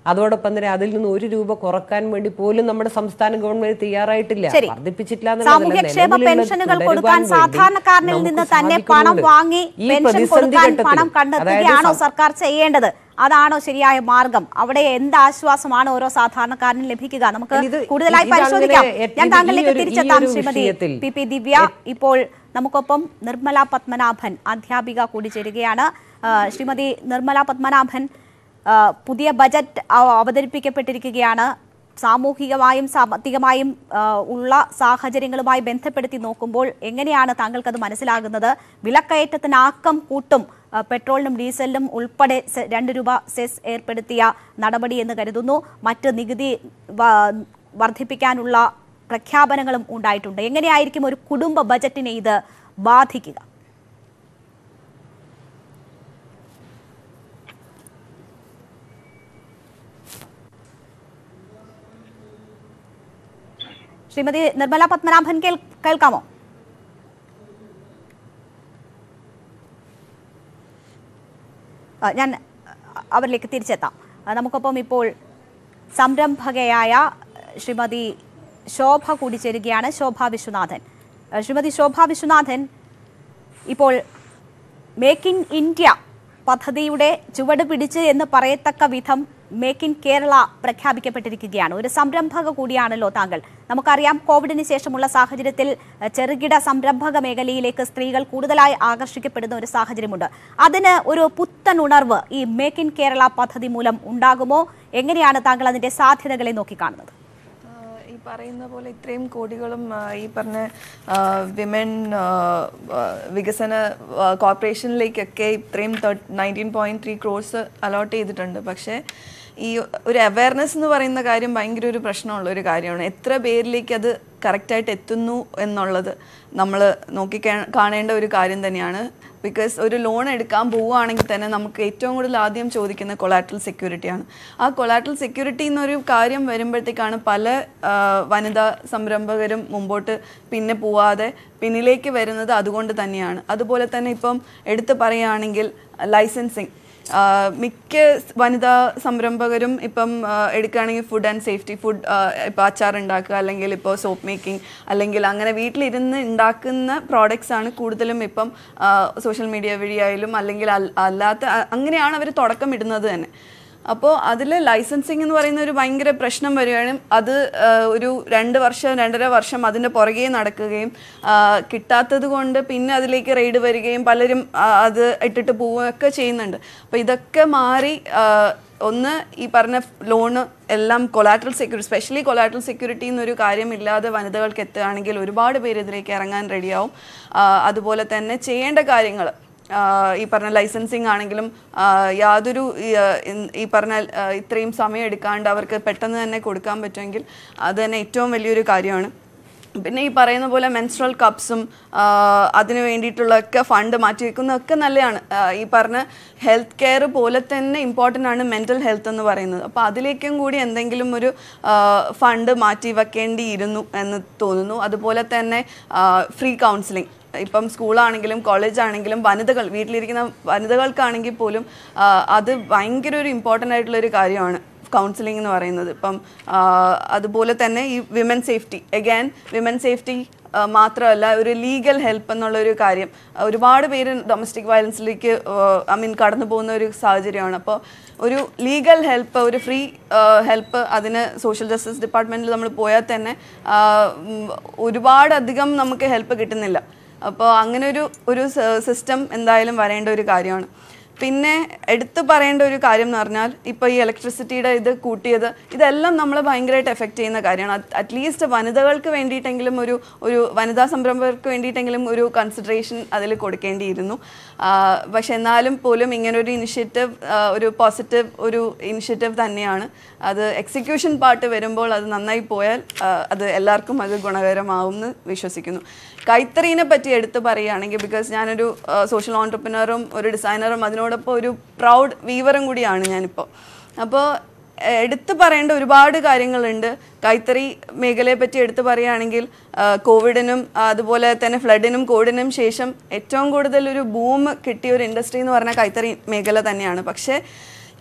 അതോടൊപ്പം തന്നെ അതിൽ നിന്ന് ഒരു രൂപ കുറക്കാൻ വേണ്ടി പോലും നമ്മുടെ സംസ്ഥാന ഗവൺമെന്റ് തയ്യാറായിട്ടില്ല ശരി. വർദ്ധിപ്പിച്ചിട്ടില്ല എന്നുള്ളതല്ല. സാമൂഹ്യക്ഷേമ നിലവിലുള്ള പെൻഷനുകൾ തുടരുവാൻ കൊടുക്കാൻ വേണ്ടി സാധാരണക്കാരനിൽ നമുക്ക് നിന്ന് തന്നെ പണം സാധിക്കുന്നുണ്ട്. വാങ്ങി ഈ പെൻഷൻ പ്രതിസന്ധി കൊടുക്കാൻ ഘട്ടത്തിൽ, പണം കണ്ടെത്തുകയാണോ അതായത് സം- സർക്കാർ ചെയ്യേണ്ടത് അതാണോ ശരിയായ മാർഗം അവിടെ എന്ത് ആശ്വാസമാണ് ഓരോ സാധാരണക്കാരനും ലഭിക്കുക നമുക്ക് ഇത് കൂടുതലായി ഇത് പരിശോധിക്കാം അങ്ങനെ ഞാൻ ഇത് താങ്കളിലേക്ക് ഈ ഒരു- തിരിച്ചെത്താം ഈ ഒരു ശ്രീമതി വിഷയത്തിൽ പി പി ദിവ്യ ഇപ്പോൾ നമുക്കൊപ്പം നിർമ്മല പത്മനാഭൻ അധ്യാപിക കൂടി ചേരുകയാണ് ആ, ശ്രീമതി നിർമ്മല പത്മനാഭൻ ആ, പുതിയ ബജറ്റ് അവ- അവതരിപ്പിക്കപ്പെട്ടിരിക്കുകയാണ് സാമൂഹികമായും സാമ്പത്തികമായും ആ, ഉള്ള സാഹചര്യങ്ങളുമായി ബന്ധപ്പെടുത്തി നോക്കുമ്പോൾ എങ്ങനെയാണ് താങ്കൾക്കത് മനസ്സിലാകുന്നത് വിലക്കയറ്റത്തിന് ആക്കം കൂട്ടും ആ, പെട്രോളിനും ഡീസലിനും ഉൾപ്പെടെ സെ- രണ്ട് രൂപ സെസ് ഏർപ്പെടുത്തിയ നടപടി എന്ന് കരുതുന്നു മറ്റ് നികുതി വ- വർദ്ധിപ്പിക്കാനുള്ള പ്രഖ്യാപനങ്ങളും ഉണ്ടായിട്ടുണ്ട് എങ്ങനെയായിരിക്കും ഒരു കുടുംബ ബജറ്റിനെ ഇത് ബാധിക്കുക ശ്രീമതി നിർമ്മല പത്മനാഭൻ കേൾ- കേൾക്കാമോ ആ, ഞാൻ അ, അവരിലേക്ക് തിരിച്ചെത്താം ആ, നമുക്കൊപ്പം ഇപ്പോൾ സംരംഭകയായ ശ്രീമതി ശോഭ കൂടി ചേരുകയാണ് ശോഭ വിശ്വനാഥൻ ആ, ശ്രീമതി ശോഭ വിശ്വനാഥൻ ഇപ്പോൾ മേക്ക് ഇൻ ഇന്ത്യ പദ്ധതിയുടെ ചുവട് പിടിച്ച് എന്ന് പറയത്തക്ക വിധം മേക്ക് ഇൻ കേരള പ്രഖ്യാപിക്കപ്പെട്ടിരിക്കുകയാണ് ഒരു സംരംഭക കൂടിയാണല്ലോ താങ്കൾ നമുക്കറിയാം കോവിഡിന് ശേഷമുള്ള സാഹചര്യത്തിൽ എഹ്, ചെറുകിട സംരംഭക മേഖലയിലേക്ക് സ്ത്രീകൾ കൂടുതലായി ആകർഷിക്കപ്പെടുന്ന ഒരു സാഹചര്യമുണ്ട് അതിന് ഒരു പുത്തൻ ഉണർവ് ഈ മേക്ക് ഇൻ കേരള പദ്ധതി മൂലം ഉണ്ടാകുമോ എങ്ങനെയാണ് താങ്കൾ അതിന്റെ സാധ്യതകളെ നോക്കിക്കാണുന്നത് ആഹ് ഈ പറയുന്ന പോലെ ഇത്രയും കോടികളും ആഹ് ഈ പറഞ്ഞ വിമൻ വികസന ആഹ് കോർപ്പറേഷനിലേക്കൊക്കെ ഇത്രയും nineteen point three crore allot ചെയ്തിട്ടുണ്ട് പക്ഷേ ഈ ഒരു അവയർനെസ് എന്ന് പറയുന്ന കാര്യം ഭയങ്കര ഒരു പ്രശ്നമുള്ള ഒരു കാര്യമാണ് എത്ര പേരിലേക്ക് അത് കറക്റ്റായിട്ട് എത്തുന്നു എന്നുള്ളത് നമ്മൾ നോക്കി കാ- കാണേണ്ട ഒരു കാര്യം തന്നെയാണ് ബിക്കോസ് ഒരു ലോൺ എടുക്കാൻ പോവുകയാണെങ്കിൽ തന്നെ നമുക്ക് ഏറ്റവും കൂടുതൽ ആദ്യം ചോദിക്കുന്ന കൊളാട്രൽ സെക്യൂരിറ്റിയാണ് ആ കൊളാട്രൽ സെക്യൂരിറ്റി എന്നൊരു കാര്യം വരുമ്പോഴത്തേക്കാണ് പല ആ, വനിതാ സംരംഭകരും മുമ്പോട്ട് പിന്നെ പോവാതെ പിന്നിലേക്ക് വരുന്നത് അതുകൊണ്ട് തന്നെയാണ് അതുപോലെ തന്നെ ഇപ്പം എടുത്തു പറയുകയാണെങ്കിൽ ലൈസൻസിങ് ആഹ് മിക്ക സ് വനിതാ സംരംഭകരും ഇപ്പം ആഹ് എടുക്കുകയാണെങ്കിൽ ഫുഡ് ആൻഡ് സേഫ്റ്റി ഫുഡ് ഇപ്പോൾ അച്ചാർ ഉണ്ടാക്കുക അല്ലെങ്കിൽ ഇപ്പോൾ സോപ്പ് മേക്കിംഗ് അല്ലെങ്കിൽ അങ്ങനെ വീട്ടിലിരുന്ന് ഉണ്ടാക്കുന്ന പ്രോഡക്റ്റ്സ് ആണ് കൂടുതലും ഇപ്പം സോഷ്യൽ മീഡിയ വഴിയായാലും അല്ലെങ്കിൽ അൽ- അല്ലാത്ത അ- അങ്ങനെയാണ് അവർ തുടക്കം ഇടുന്നത് തന്നെ അപ്പോൾ അതിൽ ലൈസൻസിങ് എന്ന് പറയുന്ന ഒരു ഭയങ്കര പ്രശ്നം വരികയാണ് അത് ആ, ഒരു രണ്ട് വർഷം രണ്ടര വർഷം അതിൻ്റെ പുറകെ നടക്കുകയും ആ, കിട്ടാത്തത് കൊണ്ട് പിന്നെ അതിലേക്ക് റെയ്ഡ് വരികയും പലരും ആ, അത് ഇട്ടിട്ട് പോവുകയൊക്കെ ചെയ്യുന്നുണ്ട് അപ്പോൾ ഇതൊക്കെ മാറി ആ, ഒന്ന് ഈ പറഞ്ഞ ലോണ് എല്ലാം collateral security specially collateral security എന്നൊരു കാര്യമില്ലാതെ വനിതകൾക്ക് എത്തുകയാണെങ്കിൽ ഒരുപാട് പേര് ഇതിലേക്ക് ഇറങ്ങാൻ റെഡിയാവും അതുപോലെ തന്നെ ചെയ്യേണ്ട കാര്യങ്ങൾ ആഹ് ഈ പറഞ്ഞ ലൈസൻസിങ് ആണെങ്കിലും ആഹ് യാതൊരു ഈ, ആഹ് ഇൻ- ഈ പറഞ്ഞ ആഹ് ഇത്രയും സമയം എടുക്കാണ്ട് അവർക്ക് പെട്ടെന്ന് തന്നെ കൊടുക്കാൻ പറ്റുമെങ്കിൽ അത് തന്നെ ഏറ്റവും വലിയൊരു കാര്യമാണ് പിന്നെ ഈ പറയുന്ന പോലെ മെൻസ്ട്രൽ കപ്സും അതിന് വേണ്ടിയിട്ടുള്ളൊക്കെ ഫണ്ട് മാറ്റി വെക്കുന്നതൊക്കെ നല്ലതാണ് ആഹ് ഈ പറഞ്ഞ ഹെൽത്ത് കെയർ പോലെ തന്നെ ഇമ്പോർട്ടൻ്റ് ആണ് മെൻ്റൽ ഹെൽത്ത് എന്ന് പറയുന്നത് അപ്പോൾ അതിലേക്കും കൂടി എന്തെങ്കിലും ഒരു ഫണ്ട് മാറ്റി വെക്കേണ്ടിയിരുന്നു എന്ന് തോന്നുന്നു അതുപോലെ തന്നെ ഫ്രീ കൗൺസിലിംഗ് ഇപ്പം സ്കൂളാണെങ്കിലും കോളേജ് ആണെങ്കിലും വനിതകൾ വീട്ടിലിരിക്കുന്ന വനിതകൾക്കാണെങ്കിൽ പോലും ആ, അത് ഭയങ്കര ഒരു ഇമ്പോർട്ടൻ്റ് ആയിട്ടുള്ള ഒരു കാര്യമാണ് കൗൺസിലിംഗ് എന്ന് പറയുന്നത് ഇപ്പം ആ, അതുപോലെ തന്നെ ഈ women safety again women safety മാത്രമല്ല ഒരു ലീഗൽ ഹെൽപ്പ് എന്നുള്ള ഒരു കാര്യം ഒരുപാട് പേര് ഡൊമസ്റ്റിക് വയലൻസിലേക്ക് ഐ മീൻ കടന്നു പോകുന്ന ഒരു സാഹചര്യമാണ് അപ്പോൾ ഒരു ലീഗൽ ഹെൽപ്പ് ഒരു ഫ്രീ ഹെൽപ്പ് അതിന് സോഷ്യൽ ജസ്റ്റിസ് ഡിപ്പാർട്ട്മെൻറ്റിൽ നമ്മൾ പോയാൽ തന്നെ ആ, ഉം, ഒരുപാടധികം നമുക്ക് ഹെൽപ്പ് കിട്ടുന്നില്ല അപ്പോൾ അങ്ങനെ ഒരു ഒരു സിസ്റ്റം എന്തായാലും വരേണ്ട ഒരു കാര്യമാണ് പിന്നെ എടുത്തു പറയേണ്ട ഒരു കാര്യം എന്ന് പറഞ്ഞാൽ ഇപ്പോൾ ഈ ഇലക്ട്രിസിറ്റിയുടെ ഇത് കൂട്ടിയത് ഇതെല്ലാം നമ്മളെ ഭയങ്കരമായിട്ട് എഫക്റ്റ് ചെയ്യുന്ന കാര്യമാണ് അറ്റ്ലീസ്റ്റ് വനിതകൾക്ക് വേണ്ടിയിട്ടെങ്കിലും ഒരു ഒരു വനിതാ സംരംഭകർക്ക് വേണ്ടിയിട്ടെങ്കിലും ഒരു കൺസിഡറേഷൻ അതിൽ കൊടുക്കേണ്ടിയിരുന്നു ആ, പക്ഷെ എന്നാലും പോലും ഇങ്ങനൊരു ഇനിഷ്യേറ്റീവ് ഒരു പോസിറ്റീവ് ഒരു ഇനിഷ്യേറ്റീവ് തന്നെയാണ് അത് എക്സിക്യൂഷൻ പാർട്ട് വരുമ്പോൾ അത് നന്നായി പോയാൽ ആ, അത് എല്ലാവർക്കും അത് ഗുണകരമാവും എന്ന് വിശ്വസിക്കുന്നു കൈത്തറീനെ പറ്റി എടുത്ത് പറയുകയാണെങ്കിൽ ബിക്കോസ് ഞാനൊരു സോഷ്യൽ ഓൺടർപ്രിനറും ഒരു ഡിസൈനറും അതിനോടൊപ്പം ഒരു പ്രൗഡ് വീവറും കൂടിയാണ് ഞാനിപ്പോൾ അപ്പോൾ എടുത്തു പറയേണ്ട ഒരുപാട് കാര്യങ്ങളുണ്ട് കൈത്തറി മേഖലയെ പറ്റി എടുത്തു പറയുകയാണെങ്കിൽ ആ, കോവിഡിനും ആ, അതുപോലെ തന്നെ ഫ്ലഡിനും കോവിഡിനും ശേഷം ഏറ്റവും കൂടുതൽ ഒരു ബൂം കിട്ടിയ ഒരു ഇൻഡസ്ട്രി എന്ന് പറഞ്ഞാൽ കൈത്തറി മേഖല തന്നെയാണ് പക്ഷേ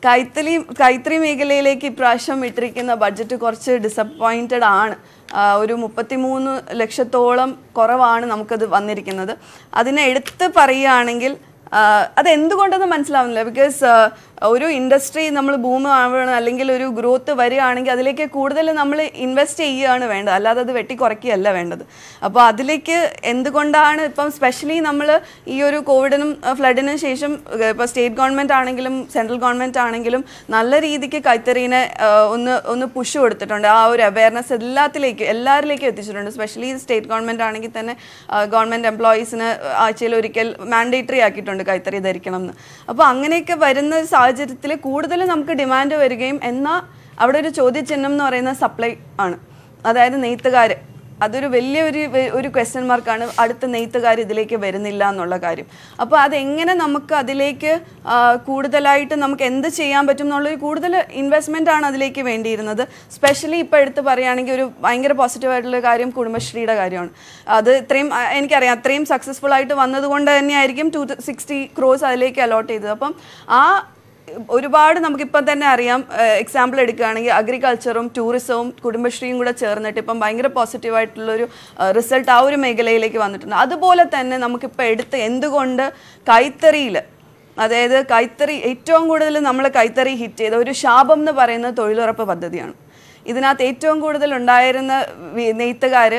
കൈത്തറി കൈത്തറി മേഖലയിലേക്ക് ഇപ്രാവശ്യം ഇട്ടിരിക്കുന്ന ബഡ്ജറ്റ് കുറച്ച് ഡിസപ്പോയിൻറ്റഡ് ആണ് ആ, ഒരു മുപ്പത്തിമൂന്ന് ലക്ഷത്തോളം കുറവാണ് നമുക്കത് വന്നിരിക്കുന്നത് അതിനെ എടുത്ത് പറയുകയാണെങ്കിൽ ആഹ് അത് എന്തുകൊണ്ടെന്ന് മനസ്സിലാവുന്നില്ല ബിക്കോസ് ഒരു ഇൻഡസ്ട്രി നമ്മൾ ബൂം ആവണം അല്ലെങ്കിൽ ഒരു ഗ്രോത്ത് വരികയാണെങ്കിൽ അതിലേക്ക് കൂടുതൽ നമ്മൾ ഇൻവെസ്റ്റ് ചെയ്യുകയാണ് വേണ്ടത് അല്ലാതെ അത് വെട്ടി കുറയ്ക്കുകയല്ല വേണ്ടത് അപ്പോൾ അതിലേക്ക് എന്തുകൊണ്ടാണ് ഇപ്പം സ്പെഷ്യലി നമ്മൾ ഈ ഒരു കോവിഡിനും ഫ്ലഡിനും ശേഷം ഇപ്പോൾ സ്റ്റേറ്റ് ഗവൺമെൻറ് ആണെങ്കിലും സെൻട്രൽ ഗവൺമെൻറ് ആണെങ്കിലും നല്ല രീതിക്ക് കൈത്തറീനെ ആഹ് ഒന്ന് ഒന്ന് പുഷ് കൊടുത്തിട്ടുണ്ട് ആ ഒരു അവയർനെസ് എല്ലാത്തിലേക്കും എല്ലാവരിലേക്കും എത്തിച്ചിട്ടുണ്ട് സ്പെഷ്യലി സ്റ്റേറ്റ് ഗവൺമെൻറ് ആണെങ്കിൽ തന്നെ ഗവൺമെൻറ് എംപ്ലോയീസിന് ആഴ്ചയിൽ ഒരിക്കൽ മാൻഡേറ്ററി ആക്കിയിട്ടുണ്ട് കൈത്തറി ധരിക്കണം എന്ന് അപ്പോൾ അങ്ങനെയൊക്കെ വരുന്ന സാഹചര്യത്തിൽ കൂടുതൽ നമുക്ക് ഡിമാൻഡ് വരികയും എന്നാൽ അവിടെ ഒരു ചോദ്യചിഹ്നം എന്ന് പറയുന്ന സപ്ലൈ ആണ് അതായത് നെയ്ത്തുകാർ അതൊരു വലിയൊരു വെ- ഒരു ക്വസ്റ്റ്യൻ മാർക്കാണ് അടുത്ത നെയ്ത്തുകാർ ഇതിലേക്ക് വരുന്നില്ല എന്നുള്ള കാര്യം അപ്പോൾ അതെങ്ങനെ നമുക്ക് അതിലേക്ക് ആ, കൂടുതലായിട്ട് നമുക്ക് എന്ത് ചെയ്യാൻ പറ്റും എന്നുള്ളൊരു കൂടുതൽ ഇൻവെസ്റ്റ്മെൻ്റ് ആണ് അതിലേക്ക് വേണ്ടിയിരുന്നത് സ്പെഷ്യലി ഇപ്പോൾ എടുത്ത് പറയുകയാണെങ്കിൽ ഒരു ഭയങ്കര പോസിറ്റീവ് ആയിട്ടുള്ള കാര്യം കുടുംബശ്രീയുടെ കാര്യമാണ് അത് ഇത്രയും ആ, എനിക്കറിയാം അത്രയും സക്സസ്ഫുൾ ആയിട്ട് വന്നതുകൊണ്ട് തന്നെയായിരിക്കും ടു സിക്സ്റ്റി ക്രോസ് അതിലേക്ക് അലോട്ട് ചെയ്തത് അപ്പം ആ ഒരുപാട് നമുക്കിപ്പം തന്നെ അറിയാം എക്സാമ്പിൾ എടുക്കുകയാണെങ്കിൽ അഗ്രികൾച്ചറും ടൂറിസവും കുടുംബശ്രീയും കൂടെ ചേർന്നിട്ട് ഇപ്പം ഭയങ്കര പോസിറ്റീവായിട്ടുള്ളൊരു റിസൾട്ട് ആ ഒരു മേഖലയിലേക്ക് വന്നിട്ടുണ്ട് അതുപോലെ തന്നെ നമുക്കിപ്പോൾ എടുത്ത് എന്തുകൊണ്ട് കൈത്തറിയിൽ അതായത് കൈത്തറി ഏറ്റവും കൂടുതൽ നമ്മൾ കൈത്തറി ഹിറ്റ് ചെയ്ത ഒരു ശാപം എന്ന് പറയുന്ന തൊഴിലുറപ്പ് പദ്ധതിയാണ് ഇതിനകത്ത് ഏറ്റവും കൂടുതൽ ഉണ്ടായിരുന്ന വി- നെയ്ത്തുകാർ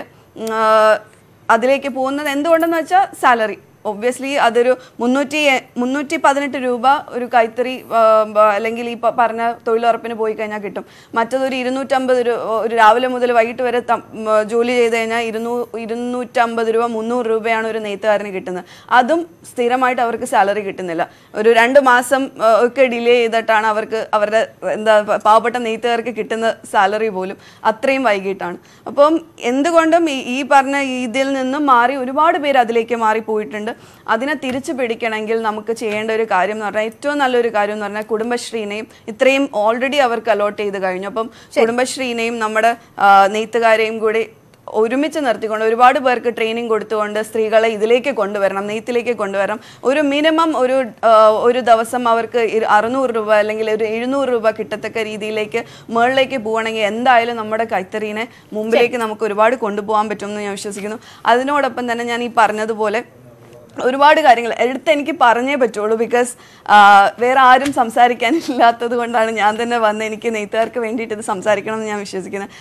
അതിലേക്ക് പോകുന്നത് എന്തുകൊണ്ടെന്ന് വെച്ചാൽ സാലറി ഒബ്വിയസ്ലി അതൊരു മുന്നൂറ്റി എ- മുന്നൂറ്റി പതിനെട്ട് രൂപ ഒരു കൈത്തറി ആ, ബ- അല്ലെങ്കിൽ ഈ പ- പറഞ്ഞ തൊഴിലുറപ്പിന് പോയി കഴിഞ്ഞാൽ കിട്ടും മറ്റതൊരു ഇരുന്നൂറ്റമ്പത് രൂപ ഒരു രാവിലെ മുതൽ വൈകിട്ട് വരെ തം- ഉം, ജോലി ചെയ്ത് കഴിഞ്ഞാൽ ഇരുന്നൂ ഇരുന്നൂറ്റമ്പത് രൂപ മുന്നൂറ് രൂപയാണ് ഒരു നെയ്ത്തുകാരന് കിട്ടുന്നത് അതും സ്ഥിരമായിട്ട് അവർക്ക് സാലറി കിട്ടുന്നില്ല ഒരു രണ്ട് മാസം ആ, ഒക്കെ ഡിലേ ചെയ്തിട്ടാണ് അവർക്ക് അവരുടെ എന്താ പ- പാവപ്പെട്ട നെയ്ത്തുകാർക്ക് കിട്ടുന്ന സാലറി പോലും അത്രയും വൈകിട്ടാണ് അപ്പം എന്തുകൊണ്ടും ഈ ഈ പറഞ്ഞ ഇതിൽ നിന്നും മാറി ഒരുപാട് പേര് അതിലേക്ക് മാറിപ്പോയിട്ടുണ്ട് അതിനെ തിരിച്ചു പിടിക്കണമെങ്കിൽ നമുക്ക് ചെയ്യേണ്ട ഒരു കാര്യം എന്ന് പറഞ്ഞാൽ ഏറ്റവും നല്ലൊരു കാര്യം എന്ന് പറഞ്ഞാൽ കുടുംബശ്രീനെയും ഇത്രയും ഓൾറെഡി അവർക്ക് അലോട്ട് ചെയ്ത് കഴിഞ്ഞു അപ്പം കുടുംബശ്രീനെയും നമ്മുടെ ആ, നെയ്ത്തുകാരെയും കൂടി ഒരുമിച്ച് നിർത്തിക്കൊണ്ട് ഒരുപാട് പേർക്ക് ട്രെയിനിങ് കൊടുത്തുകൊണ്ട് സ്ത്രീകളെ ഇതിലേക്ക് കൊണ്ടുവരണം നെയ്ത്തിലേക്ക് കൊണ്ടുവരണം ഒരു മിനിമം ഒരു ആ, ഒരു ദിവസം അവർക്ക് ഇരു- അറുന്നൂറ് രൂപ അല്ലെങ്കിൽ ഒരു എഴുന്നൂറ് രൂപ കിട്ടത്തക്ക രീതിയിലേക്ക് മുകളിലേക്ക് പോകണമെങ്കിൽ എന്തായാലും നമ്മുടെ കൈത്തറീനെ മുമ്പിലേക്ക് നമുക്ക് ഒരുപാട് കൊണ്ടുപോകാൻ പറ്റുമെന്ന് ഞാൻ വിശ്വസിക്കുന്നു അതിനോടൊപ്പം തന്നെ ഞാൻ ഈ പറഞ്ഞതുപോലെ ഒരുപാട് കാര്യങ്ങൾ എടുത്ത് എനിക്ക് പറഞ്ഞേ പറ്റുള്ളൂ ബിക്കോസ് വേറെ ആരും സംസാരിക്കാനില്ലാത്തത് കൊണ്ടാണ് ഞാൻ തന്നെ വന്ന് എനിക്ക് നെയ്ത്തുകാർക്ക് വേണ്ടിയിട്ട് ഇത് സംസാരിക്കണം എന്ന് ഞാൻ വിശ്വസിക്കുന്നത്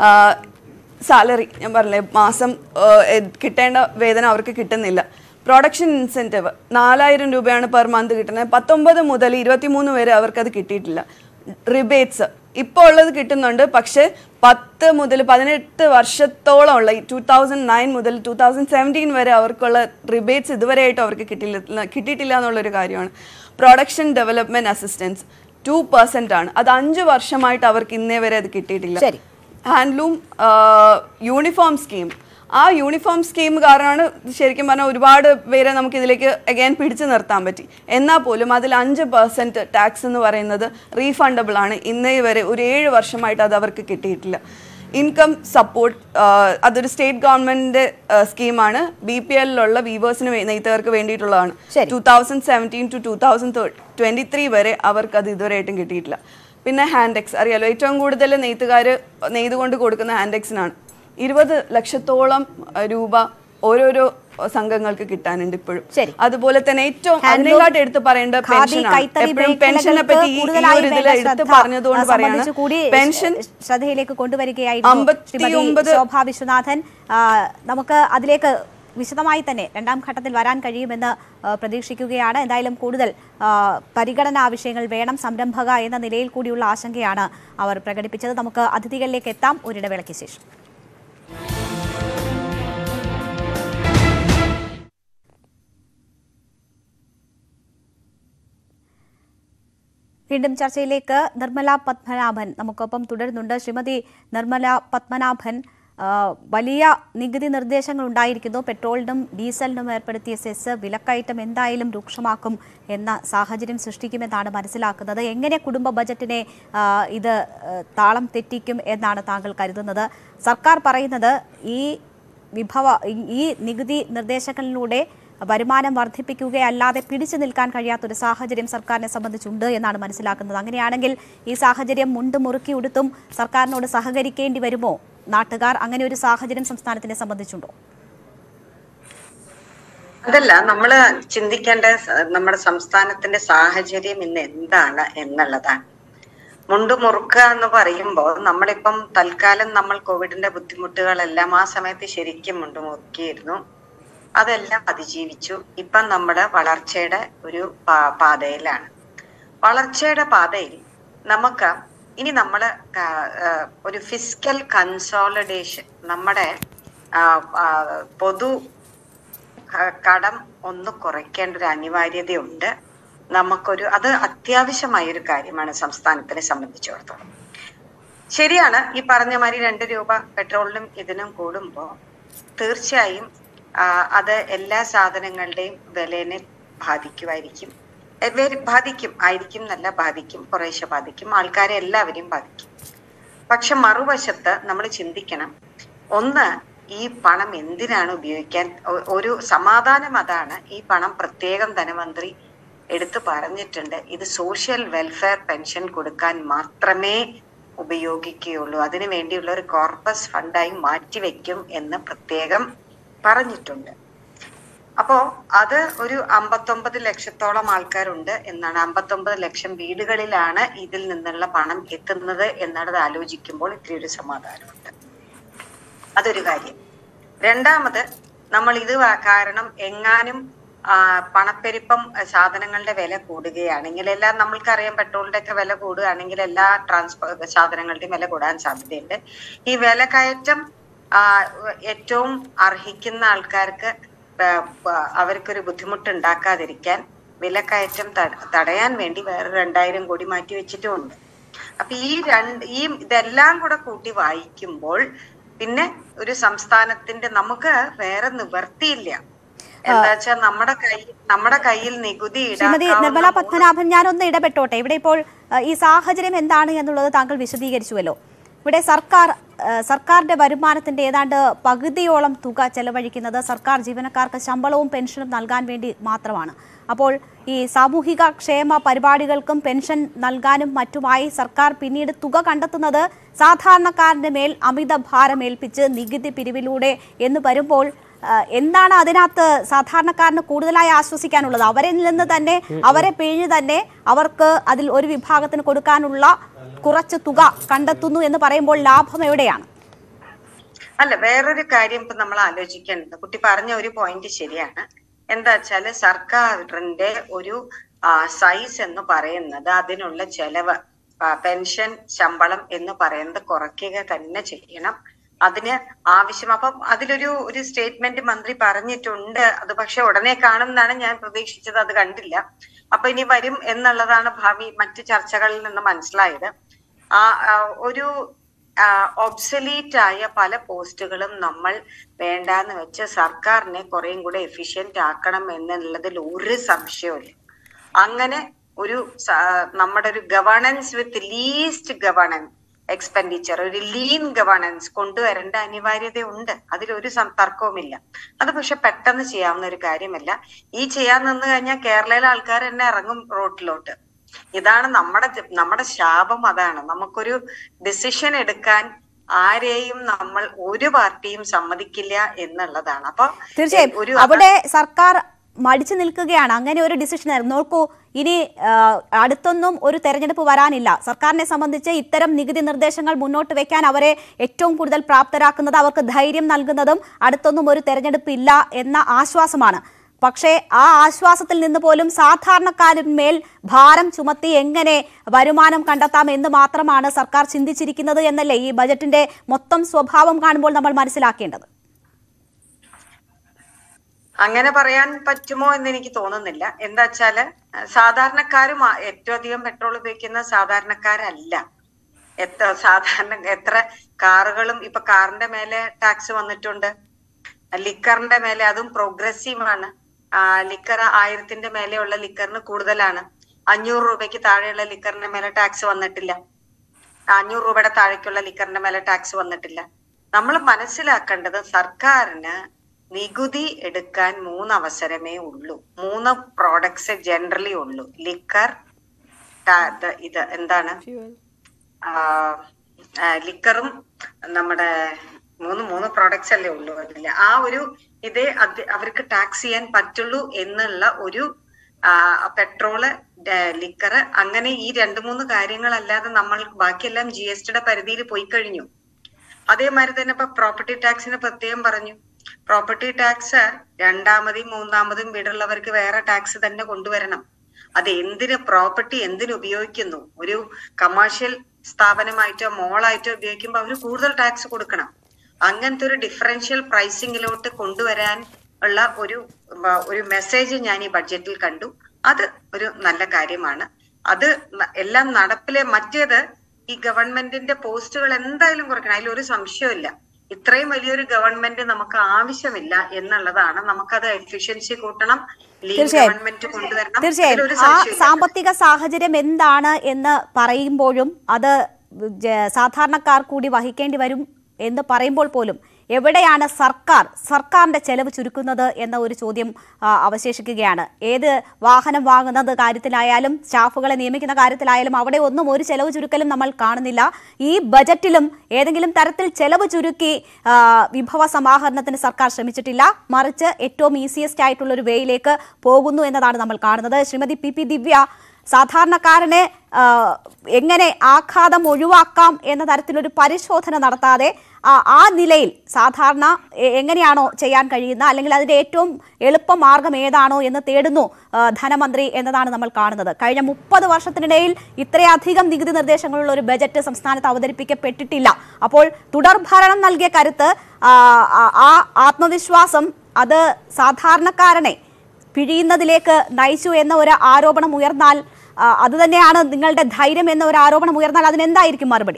സാലറി ഞാൻ പറഞ്ഞില്ലേ മാസം ആ, എ- കിട്ടേണ്ട വേതനം അവർക്ക് കിട്ടുന്നില്ല പ്രൊഡക്ഷൻ ഇൻസെൻറ്റീവ് നാലായിരം രൂപയാണ് പെർ മന്ത് കിട്ടുന്നത് പത്തൊമ്പത് മുതൽ ഇരുപത്തിമൂന്ന് വരെ അവർക്കത് കിട്ടിയിട്ടില്ല റിബേറ്റ്സ് ഇപ്പോൾ ഉള്ളത് കിട്ടുന്നുണ്ട് പക്ഷേ പത്ത് മുതൽ പതിനെട്ട് വർഷത്തോളം ഉള്ള ടൂ തൗസൻഡ് നയൻ മുതൽ ടൂ തൗസൻഡ് സെവൻറ്റീൻ വരെ അവർക്കുള്ള റിബേറ്റ്സ് ഇതുവരെയായിട്ടും അവർക്ക് കിട്ടിയില്ല കിട്ടിയിട്ടില്ല എന്നുള്ളൊരു കാര്യമാണ് production development assistance two percent ആണ് അത് അഞ്ച് വർഷമായിട്ട് അവർക്ക് ഇന്നേ വരെ അത് കിട്ടിയിട്ടില്ല ശരി. ഹാൻഡ്ലൂം യൂണിഫോം സ്കീം ആ യൂണിഫോം സ്കീം കാരണമാണ് ശരിക്കും പറഞ്ഞാൽ ഒരുപാട് പേരെ നമുക്ക് ഇതിലേക്ക് അഗൈൻ പിടിച്ചു നിർത്താൻ പറ്റി എന്നാൽ പോലും അതിൽ അഞ്ച് പെർസെൻറ്റ് ടാക്സ് എന്ന് പറയുന്നത് റീഫണ്ടബിൾ ആണ് ഇന്നേ വരെ ഒരു ഏഴ് വർഷമായിട്ട് അത് അവർക്ക് കിട്ടിയിട്ടില്ല ഇൻകം സപ്പോർട്ട് അതൊരു സ്റ്റേറ്റ് ഗവൺമെൻറ് സ്കീമാണ് ബി പി എല്ലിലുള്ള വീവേഴ്സിന് നെയ്ത്തുകാർക്ക് വേണ്ടിയിട്ടുള്ളതാണ് ശരി. Two thousand seventeen to two thousand twenty three വരെ അവർക്ക് അത് ഇതുവരെയായിട്ടും കിട്ടിയിട്ടില്ല പിന്നെ ഹാൻഡെക്സ് അറിയാലോ ഏറ്റവും കൂടുതൽ നെയ്ത്തുകാർ നെയ്തുകൊണ്ട് കൊടുക്കുന്ന ഹാൻഡെക്സിനാണ് ഇരുപത് ലക്ഷത്തോളം അഹ്, രൂപ ഓരോരോ സംഘങ്ങൾക്ക് കിട്ടാനുണ്ട് ഇപ്പോഴും ശരി. അതുപോലെ തന്നെ ഏറ്റവും ഹാൻഡ്ലൂം, അതിനെക്കാട്ട് എടുത്ത് പറയേണ്ട ഖാദി, പെൻഷനാണ് കൈത്തറി എപ്പോഴും പെൻഷനെ മേഖലകൾക്ക് പറ്റി ഈ- ഈ കൂടുതലായി ഒരു ഇതിൽ വേണ്ട എടുത്ത് ശ്രദ്ധ, പറഞ്ഞതുകൊണ്ട് ആ, പറയാണ് സംബന്ധിച്ച് കൂടി പെൻഷൻ ശ്രദ്ധയിലേക്ക് കൊണ്ടുവരികയായിരുന്നു അമ്പത്തി ശ്രീമതി ഒമ്പത് ശോഭ വിശ്വനാഥൻ ആ, നമുക്ക് അതിലേക്ക് വിശദമായി തന്നെ രണ്ടാം ഘട്ടത്തിൽ വരാൻ കഴിയുമെന്ന് ആ, പ്രതീക്ഷിക്കുകയാണ് എന്തായാലും കൂടുതൽ ആ, പരിഗണനാ വിഷയങ്ങൾ വേണം സംരംഭക എന്ന നിലയിൽ കൂടിയുള്ള ആശങ്കയാണ് അവർ പ്രകടിപ്പിച്ചത് നമുക്ക് അതിഥികളിലേക്ക് എത്താം ഒരിടവേളയ്ക്ക് ശേഷം വീണ്ടും ചർച്ചയിലേക്ക് നിർമ്മല പത്മനാഭൻ നമുക്കൊപ്പം തുടരുന്നുണ്ട് ശ്രീമതി നിർമ്മല പത്മനാഭൻ ആ, വലിയ നികുതി നിർദ്ദേശങ്ങൾ ഉണ്ടായിരിക്കുന്നു പെട്രോളിനും ഡീസലിനും ഏർപ്പെടുത്തിയ സെസ് വിലക്കയറ്റം എന്തായാലും രൂക്ഷമാക്കും എന്ന സാഹചര്യം സൃഷ്ടിക്കുമെന്നാണ് മനസ്സിലാക്കുന്നത് എങ്ങനെ കുടുംബ ബജറ്റിനെ ആ, ഇത് ആ, താളം തെറ്റിക്കും എന്നാണ് താങ്കൾ കരുതുന്നത് സർക്കാർ പറയുന്നത് ഈ വിഭവ ഈ- ഈ നികുതി നിർദ്ദേശങ്ങളിലൂടെ വരുമാനം വർദ്ധിപ്പിക്കുകയല്ലാതെ പിടിച്ചു നിൽക്കാൻ കഴിയാത്തൊരു സാഹചര്യം സർക്കാരിനെ സംബന്ധിച്ചുണ്ട് എന്നാണ് മനസ്സിലാക്കുന്നത് അങ്ങനെയാണെങ്കിൽ ഈ സാഹചര്യം മുണ്ട് മുറുക്കി ഉടുത്തും സർക്കാരിനോട് സഹകരിക്കേണ്ടി വരുമോ നാട്ടുകാർ അങ്ങനെ ഒരു സാഹചര്യം സംസ്ഥാനത്തിനെ സംബന്ധിച്ചുണ്ടോ അതല്ല നമ്മള് ചിന്തിക്കേണ്ട സ- നമ്മുടെ സംസ്ഥാനത്തിന്റെ സാഹചര്യം ഇന്ന് എന്താണ് എന്നുള്ളതാണ് മുണ്ട് മുറുക്കുക എന്ന് പറയുമ്പോൾ നമ്മളിപ്പം തൽക്കാലം നമ്മൾ കോവിഡിന്റെ ബുദ്ധിമുട്ടുകളെല്ലാം ആ സമയത്ത് ശരിക്കും മുണ്ട് മുറുക്കിയിരുന്നു അതെല്ലാം അതിജീവിച്ചു ഇപ്പം നമ്മുടെ വളർച്ചയുടെ ഒരു പാ- പാതയിലാണ് വളർച്ചയുടെ പാതയിൽ നമുക്ക് ഇനി നമ്മൾ ഒരു ഫിസിക്കൽ കൺസോളിഡേഷൻ നമ്മുടെ ആ, ആ, പൊതു ക- കടം ഒന്ന് കുറയ്ക്കേണ്ട ഒരു അനിവാര്യതയുണ്ട് നമുക്കൊരു അത് അത്യാവശ്യമായ ഒരു കാര്യമാണ് സംസ്ഥാനത്തിനെ സംബന്ധിച്ചിടത്തോളം ശരിയാണ് ഈ പറഞ്ഞ മാതിരി രണ്ട് രൂപ പെട്രോളിനും ഇതിനും കൂടുമ്പോൾ തീർച്ചയായും ആ, അത് എല്ലാ സാധനങ്ങളുടെയും വിലേനെ ബാധിക്കുമായിരിക്കും എ, വേര് ബാധിക്കും ആയിരിക്കും എന്നല്ല ബാധിക്കും കുറേശ്ശെ ബാധിക്കും ആൾക്കാരെ എല്ലാവരെയും ബാധിക്കും പക്ഷെ മറുവശത്ത് നമ്മൾ ചിന്തിക്കണം ഒന്ന് ഈ പണം എന്തിനാണ് ഉപയോഗിക്കാൻ ഒ- ഒരു സമാധാനം അതാണ് ഈ പണം പ്രത്യേകം ധനമന്ത്രി എടുത്തു പറഞ്ഞിട്ടുണ്ട് ഇത് സോഷ്യൽ വെൽഫെയർ പെൻഷൻ കൊടുക്കാൻ മാത്രമേ ഉപയോഗിക്കുകയുള്ളൂ അതിനു വേണ്ടിയുള്ള ഒരു കോർപ്പസ് ഫണ്ടായി മാറ്റിവെക്കും എന്ന് പ്രത്യേകം പറഞ്ഞിട്ടുണ്ട് അപ്പോ അത് ഒരു അമ്പത്തൊമ്പത് ലക്ഷത്തോളം ആൾക്കാരുണ്ട് എന്നാണ് അമ്പത്തൊമ്പത് ലക്ഷം വീടുകളിലാണ് ഇതിൽ നിന്നുള്ള പണം എത്തുന്നത് എന്നുള്ളത് ആലോചിക്കുമ്പോൾ ഇത്തിരി ഒരു സമാധാനമുണ്ട് അതൊരു കാര്യം രണ്ടാമത് നമ്മൾ ഇത് വ- കാരണം എങ്ങാനും ആ, പണപ്പെരുപ്പം അഹ് സാധനങ്ങളുടെ വില കൂടുകയാണെങ്കിൽ എല്ലാം നമ്മൾക്കറിയാം പെട്രോളിന്റെ ഒക്കെ വില കൂടുകയാണെങ്കിൽ എല്ലാ ട്രാൻസ്പോർട്ട് സാധനങ്ങളുടെയും വില കൂടാൻ സാധ്യതയുണ്ട് ഈ വില കയറ്റം ആ, ഏറ്റവും അർഹിക്കുന്ന ആൾക്കാർക്ക് ആ, പ- അവർക്കൊരു ബുദ്ധിമുട്ട് ഉണ്ടാക്കാതിരിക്കാൻ വിലക്കയറ്റം തട- തടയാൻ വേണ്ടി വേറെ രണ്ടായിരം കോടി മാറ്റി വെച്ചിട്ടുമുണ്ട് അപ്പൊ ഈ രണ്ട് ഈ ഇതെല്ലാം കൂടെ കൂട്ടി വായിക്കുമ്പോൾ പിന്നെ ഒരു സംസ്ഥാനത്തിന്റെ നമുക്ക് വേറെ നിവർത്തിയില്ല എന്താ വെച്ചാൽ നമ്മുടെ കൈ നമ്മുടെ കയ്യിൽ നികുതി ശ്രീമതി ഈടാക്കാവുന്ന നിർമ്മല മൂന്ന് പത്മനാഭൻ ഞാനൊന്ന് ഇടപെട്ടോട്ടെ ഇവിടെ ഇപ്പോൾ അഹ്, ഈ സാഹചര്യം എന്താണ് എന്നുള്ളത് താങ്കൾ വിശദീകരിച്ചുവല്ലോ ഇവിടെ സർക്കാർ അഹ്, സർക്കാരിന്റെ വരുമാനത്തിന്റെ ഏതാണ്ട് പകുതിയോളം തുക ചെലവഴിക്കുന്നത് സർക്കാർ ജീവനക്കാർക്ക് ശമ്പളവും പെൻഷനും നൽകാൻ വേണ്ടി മാത്രമാണ് അപ്പോൾ ഈ സാമൂഹിക ക്ഷേമ പരിപാടികൾക്കും പെൻഷൻ നൽകാനും മറ്റുമായി സർക്കാർ പിന്നീട് തുക കണ്ടെത്തുന്നത് സാധാരണക്കാരന്റെ മേൽ അമിത ഭാരം ഏൽപ്പിച്ച് നികുതി പിരിവിലൂടെ എന്ന് വരുമ്പോൾ ആ, എന്താണ് അതിനകത്ത് സാധാരണക്കാരന് കൂടുതലായി ആശ്വസിക്കാനുള്ളത് അവരിൽ നിന്ന് തന്നെ അവരെ പിഴിഞ്ഞ് തന്നെ അവർക്ക് അതിൽ ഒരു വിഭാഗത്തിന് കൊടുക്കാനുള്ള കുറച്ച് തുക കണ്ടെത്തുന്നു എന്ന് പറയുമ്പോൾ ലാഭം എവിടെയാണ് അല്ല വേറൊരു കാര്യം ഇപ്പൊ നമ്മൾ ആലോചിക്കേണ്ടത് കുട്ടി പറഞ്ഞ ഒരു പോയിന്റ് ശരിയാണ് എന്താ വെച്ചാല് സർക്കാരിന്റെ ഒരു സൈസ് എന്ന് പറയുന്നത് അതിനുള്ള ചെലവ് ആ, പെൻഷൻ ശമ്പളം എന്ന് പറയുന്നത് കുറയ്ക്കുക തന്നെ ചെയ്യണം അതിന് ആവശ്യം അപ്പം അതിലൊരു ഒരു സ്റ്റേറ്റ്മെന്റ് മന്ത്രി പറഞ്ഞിട്ടുണ്ട് അത് പക്ഷെ ഉടനെ കാണുമെന്നാണ് ഞാൻ പ്രതീക്ഷിച്ചത് അത് കണ്ടില്ല അപ്പൊ ഇനി വരും എന്നുള്ളതാണ് ഭാവി മറ്റു ചർച്ചകളിൽ നിന്ന് മനസ്സിലായത് ആ ആ, ഒരു ഒബ്സലീറ്റ് ആയ പല പോസ്റ്റുകളും നമ്മൾ വേണ്ടാന്ന് വെച്ച് സർക്കാരിനെ കുറേം കൂടെ എഫിഷ്യന്റ് ആക്കണം എന്നുള്ളതിൽ ഒരു സംശയവുമില്ല അങ്ങനെ ഒരു സ- നമ്മുടെ ഒരു governance with least governance expenditure ഒരു ലീൻ ഗവേണൻസ് കൊണ്ടുവരേണ്ട അനിവാര്യതയുണ്ട് അതിലൊരു സം- തർക്കവുമില്ല അത് പക്ഷെ പെട്ടെന്ന് ചെയ്യാവുന്ന ഒരു കാര്യമല്ല ഈ ചെയ്യാൻ നിന്ന് കഴിഞ്ഞാൽ കേരളയിലെ ആൾക്കാർ തന്നെ ഇറങ്ങും റോട്ടിലോട്ട് ഇതാണ് നമ്മുടെ ജ- നമ്മുടെ ശാപം അതാണ് നമുക്കൊരു ഡിസിഷൻ എടുക്കാൻ ആരെയും നമ്മൾ ഒരു പാർട്ടിയും സമ്മതിക്കില്ല എന്നുള്ളതാണ് അപ്പൊ തീർച്ചയായും ഒരു അവിടെ സർക്കാർ മടിച്ചു നിൽക്കുകയാണ് അങ്ങനെ ഒരു ഡിസിഷൻ നോക്കൂ ഇനി ആ, അടുത്തൊന്നും ഒരു തെരഞ്ഞെടുപ്പ് വരാനില്ല സർക്കാരിനെ സംബന്ധിച്ച് ഇത്തരം നികുതി നിർദ്ദേശങ്ങൾ മുന്നോട്ട് വെക്കാൻ അവരെ ഏറ്റവും കൂടുതൽ പ്രാപ്തരാക്കുന്നത് അവർക്ക് ധൈര്യം നൽകുന്നതും അടുത്തൊന്നും ഒരു തെരഞ്ഞെടുപ്പ് ഇല്ല എന്ന ആശ്വാസമാണ് പക്ഷേ ആ ആശ്വാസത്തിൽ നിന്ന് പോലും സാധാരണക്കാരന്മേൽ ഭാരം ചുമത്തി എങ്ങനെ വരുമാനം കണ്ടെത്താം എന്ന് മാത്രമാണ് സർക്കാർ ചിന്തിച്ചിരിക്കുന്നത് എന്നല്ലേ ഈ ബജറ്റിന്റെ മൊത്തം സ്വഭാവം കാണുമ്പോൾ നമ്മൾ മനസ്സിലാക്കേണ്ടത് അങ്ങനെ പറയാൻ പറ്റുമോ എന്ന് എനിക്ക് തോന്നുന്നില്ല എന്താ വെച്ചാല് സാധാരണക്കാരും ആ- ഏറ്റവും അധികം പെട്രോൾ ഉപയോഗിക്കുന്ന സാധാരണക്കാരല്ല എത്ര സാധാരണ എത്ര കാറുകളും ഇപ്പൊ കാറിന്റെ മേലെ ടാക്സ് വന്നിട്ടുണ്ട് ലിക്കറിന്റെ മേലെ അതും പ്രോഗ്രസീവ് ആണ് ആ, ലിക്കർ ആയിരത്തിന്റെ മേലെയുള്ള ലിക്കറിന് കൂടുതലാണ് അഞ്ഞൂറ് രൂപയ്ക്ക് താഴെയുള്ള ലിക്കറിന്റെ മേലെ ടാക്സ് വന്നിട്ടില്ല അഞ്ഞൂറ് രൂപയുടെ താഴേക്കുള്ള ലിക്കറിന്റെ മേലെ ടാക്സ് വന്നിട്ടില്ല നമ്മൾ മനസ്സിലാക്കേണ്ടത് സർക്കാരിന് നികുതി എടുക്കാൻ മൂന്ന് അവസരമേ ഉള്ളൂ മൂന്ന് പ്രോഡക്ട്സ് ജനറലി ഉള്ളൂ ലിക്കർ ഇത് എന്താണ് ആ, ആ, ലിക്കറും നമ്മുടെ മൂന്ന് മൂന്ന് പ്രോഡക്ട്സ് അല്ലേ ഉള്ളൂ അതില് ആ ഒരു ഇതേ അത് അവർക്ക് ടാക്സ് ചെയ്യാൻ പറ്റുള്ളൂ എന്നുള്ള ഒരു ആ, പെട്രോള് ലിക്കർ അങ്ങനെ ഈ രണ്ട് മൂന്ന് കാര്യങ്ങളല്ലാതെ നമ്മൾ ബാക്കിയെല്ലാം ജി എസ് ടിയുടെ പരിധിയിൽ പോയി കഴിഞ്ഞു അതേമാതിരി തന്നെ ഇപ്പൊ പ്രോപ്പർട്ടി ടാക്സിന് പ്രത്യേകം പറഞ്ഞു പ്രോപ്പർട്ടി ടാക്സ് രണ്ടാമതും മൂന്നാമതും വീടുള്ളവർക്ക് വേറെ ടാക്സ് തന്നെ കൊണ്ടുവരണം അത് എന്തിന് പ്രോപ്പർട്ടി എന്തിനു ഉപയോഗിക്കുന്നു ഒരു കമേഴ്ഷ്യൽ സ്ഥാപനമായിട്ടോ മോളായിട്ടോ ഉപയോഗിക്കുമ്പോൾ അവർ കൂടുതൽ ടാക്സ് കൊടുക്കണം അങ്ങനത്തെ ഒരു ഡിഫറൻഷ്യൽ പ്രൈസിങ്ങിലോട്ട് കൊണ്ടുവരാൻ ഉള്ള ഒരു ഉം, ഒരു മെസ്സേജ് ഞാൻ ഈ ബഡ്ജറ്റിൽ കണ്ടു അത് ഒരു നല്ല കാര്യമാണ് അത് ന- എല്ലാം നടപ്പിലെ മറ്റേത് ഈ ഗവൺമെന്റിന്റെ പോസ്റ്റുകൾ എന്തായാലും കുറയ്ക്കണം അതിലൊരു സംശയമില്ല ഇത്രയും വലിയൊരു ഗവൺമെന്റ് നമുക്ക് ആവശ്യമില്ല എന്നുള്ളതാണ് നമുക്കത് എഫിഷ്യൻസി കൂട്ടണം ലീൻ തീർച്ചയായും. ഗവൺമെന്റ് കൊണ്ടുവരണം തീർച്ചയായും ഇതിലൊരു ആ സംശയമില്ല സാമ്പത്തിക സാഹചര്യം എന്താണ് എന്ന് പറയുമ്പോഴും അത് ജ- സാധാരണക്കാർ കൂടി വഹിക്കേണ്ടി വരും എന്ന് പറയുമ്പോൾ പോലും എവിടെയാണ് സർക്കാർ സർക്കാരിന്റെ ചെലവ് ചുരുക്കുന്നത് എന്ന ഒരു ചോദ്യം ആ, അവശേഷിക്കുകയാണ് ഏത് വാഹനം വാങ്ങുന്നത് കാര്യത്തിലായാലും സ്റ്റാഫുകളെ നിയമിക്കുന്ന കാര്യത്തിലായാലും അവിടെ ഒന്നും ഒരു ചെലവ് ചുരുക്കലും നമ്മൾ കാണുന്നില്ല ഈ ബജറ്റിലും ഏതെങ്കിലും തരത്തിൽ ചെലവ് ചുരുക്കി ആ, വിഭവ സമാഹരണത്തിന് സർക്കാർ ശ്രമിച്ചിട്ടില്ല മറിച്ച് ഏറ്റവും ഈസിയസ്റ്റ് ആയിട്ടുള്ള ഒരു വേയിലേക്ക് പോകുന്നു എന്നതാണ് നമ്മൾ കാണുന്നത് ശ്രീമതി പി പി ദിവ്യ സാധാരണക്കാരനെ ആ, എങ്ങനെ ആഘാതം ഒഴിവാക്കാം എന്ന തരത്തിലൊരു പരിശോധന നടത്താതെ ആ, ആ നിലയിൽ സാധാരണ എ- എങ്ങനെയാണോ ചെയ്യാൻ കഴിയുന്ന അല്ലെങ്കിൽ അതിന്റെ ഏറ്റവും എളുപ്പ മാർഗം ഏതാണോ എന്ന് തേടുന്നു ആ, ധനമന്ത്രി എന്നതാണ് നമ്മൾ കാണുന്നത് കഴിഞ്ഞ മുപ്പത് വർഷത്തിനിടയിൽ ഇത്രയധികം നികുതി നിർദ്ദേശങ്ങളുള്ള ഒരു ബജറ്റ് സംസ്ഥാനത്ത് അവതരിപ്പിക്കപ്പെട്ടിട്ടില്ല അപ്പോൾ തുടർഭരണം നൽകിയ കരുത്ത് ആ, ആ- ആ ആത്മവിശ്വാസം അത് സാധാരണക്കാരനെ പിഴിയുന്നതിലേക്ക് നയിച്ചു എന്ന ഒരു ആരോപണം ഉയർന്നാൽ ആ, അതുതന്നെയാണ് നിങ്ങളുടെ ധൈര്യം എന്ന ഒരു ആരോപണം ഉയർന്നാൽ അതിനെന്തായിരിക്കും മറുപടി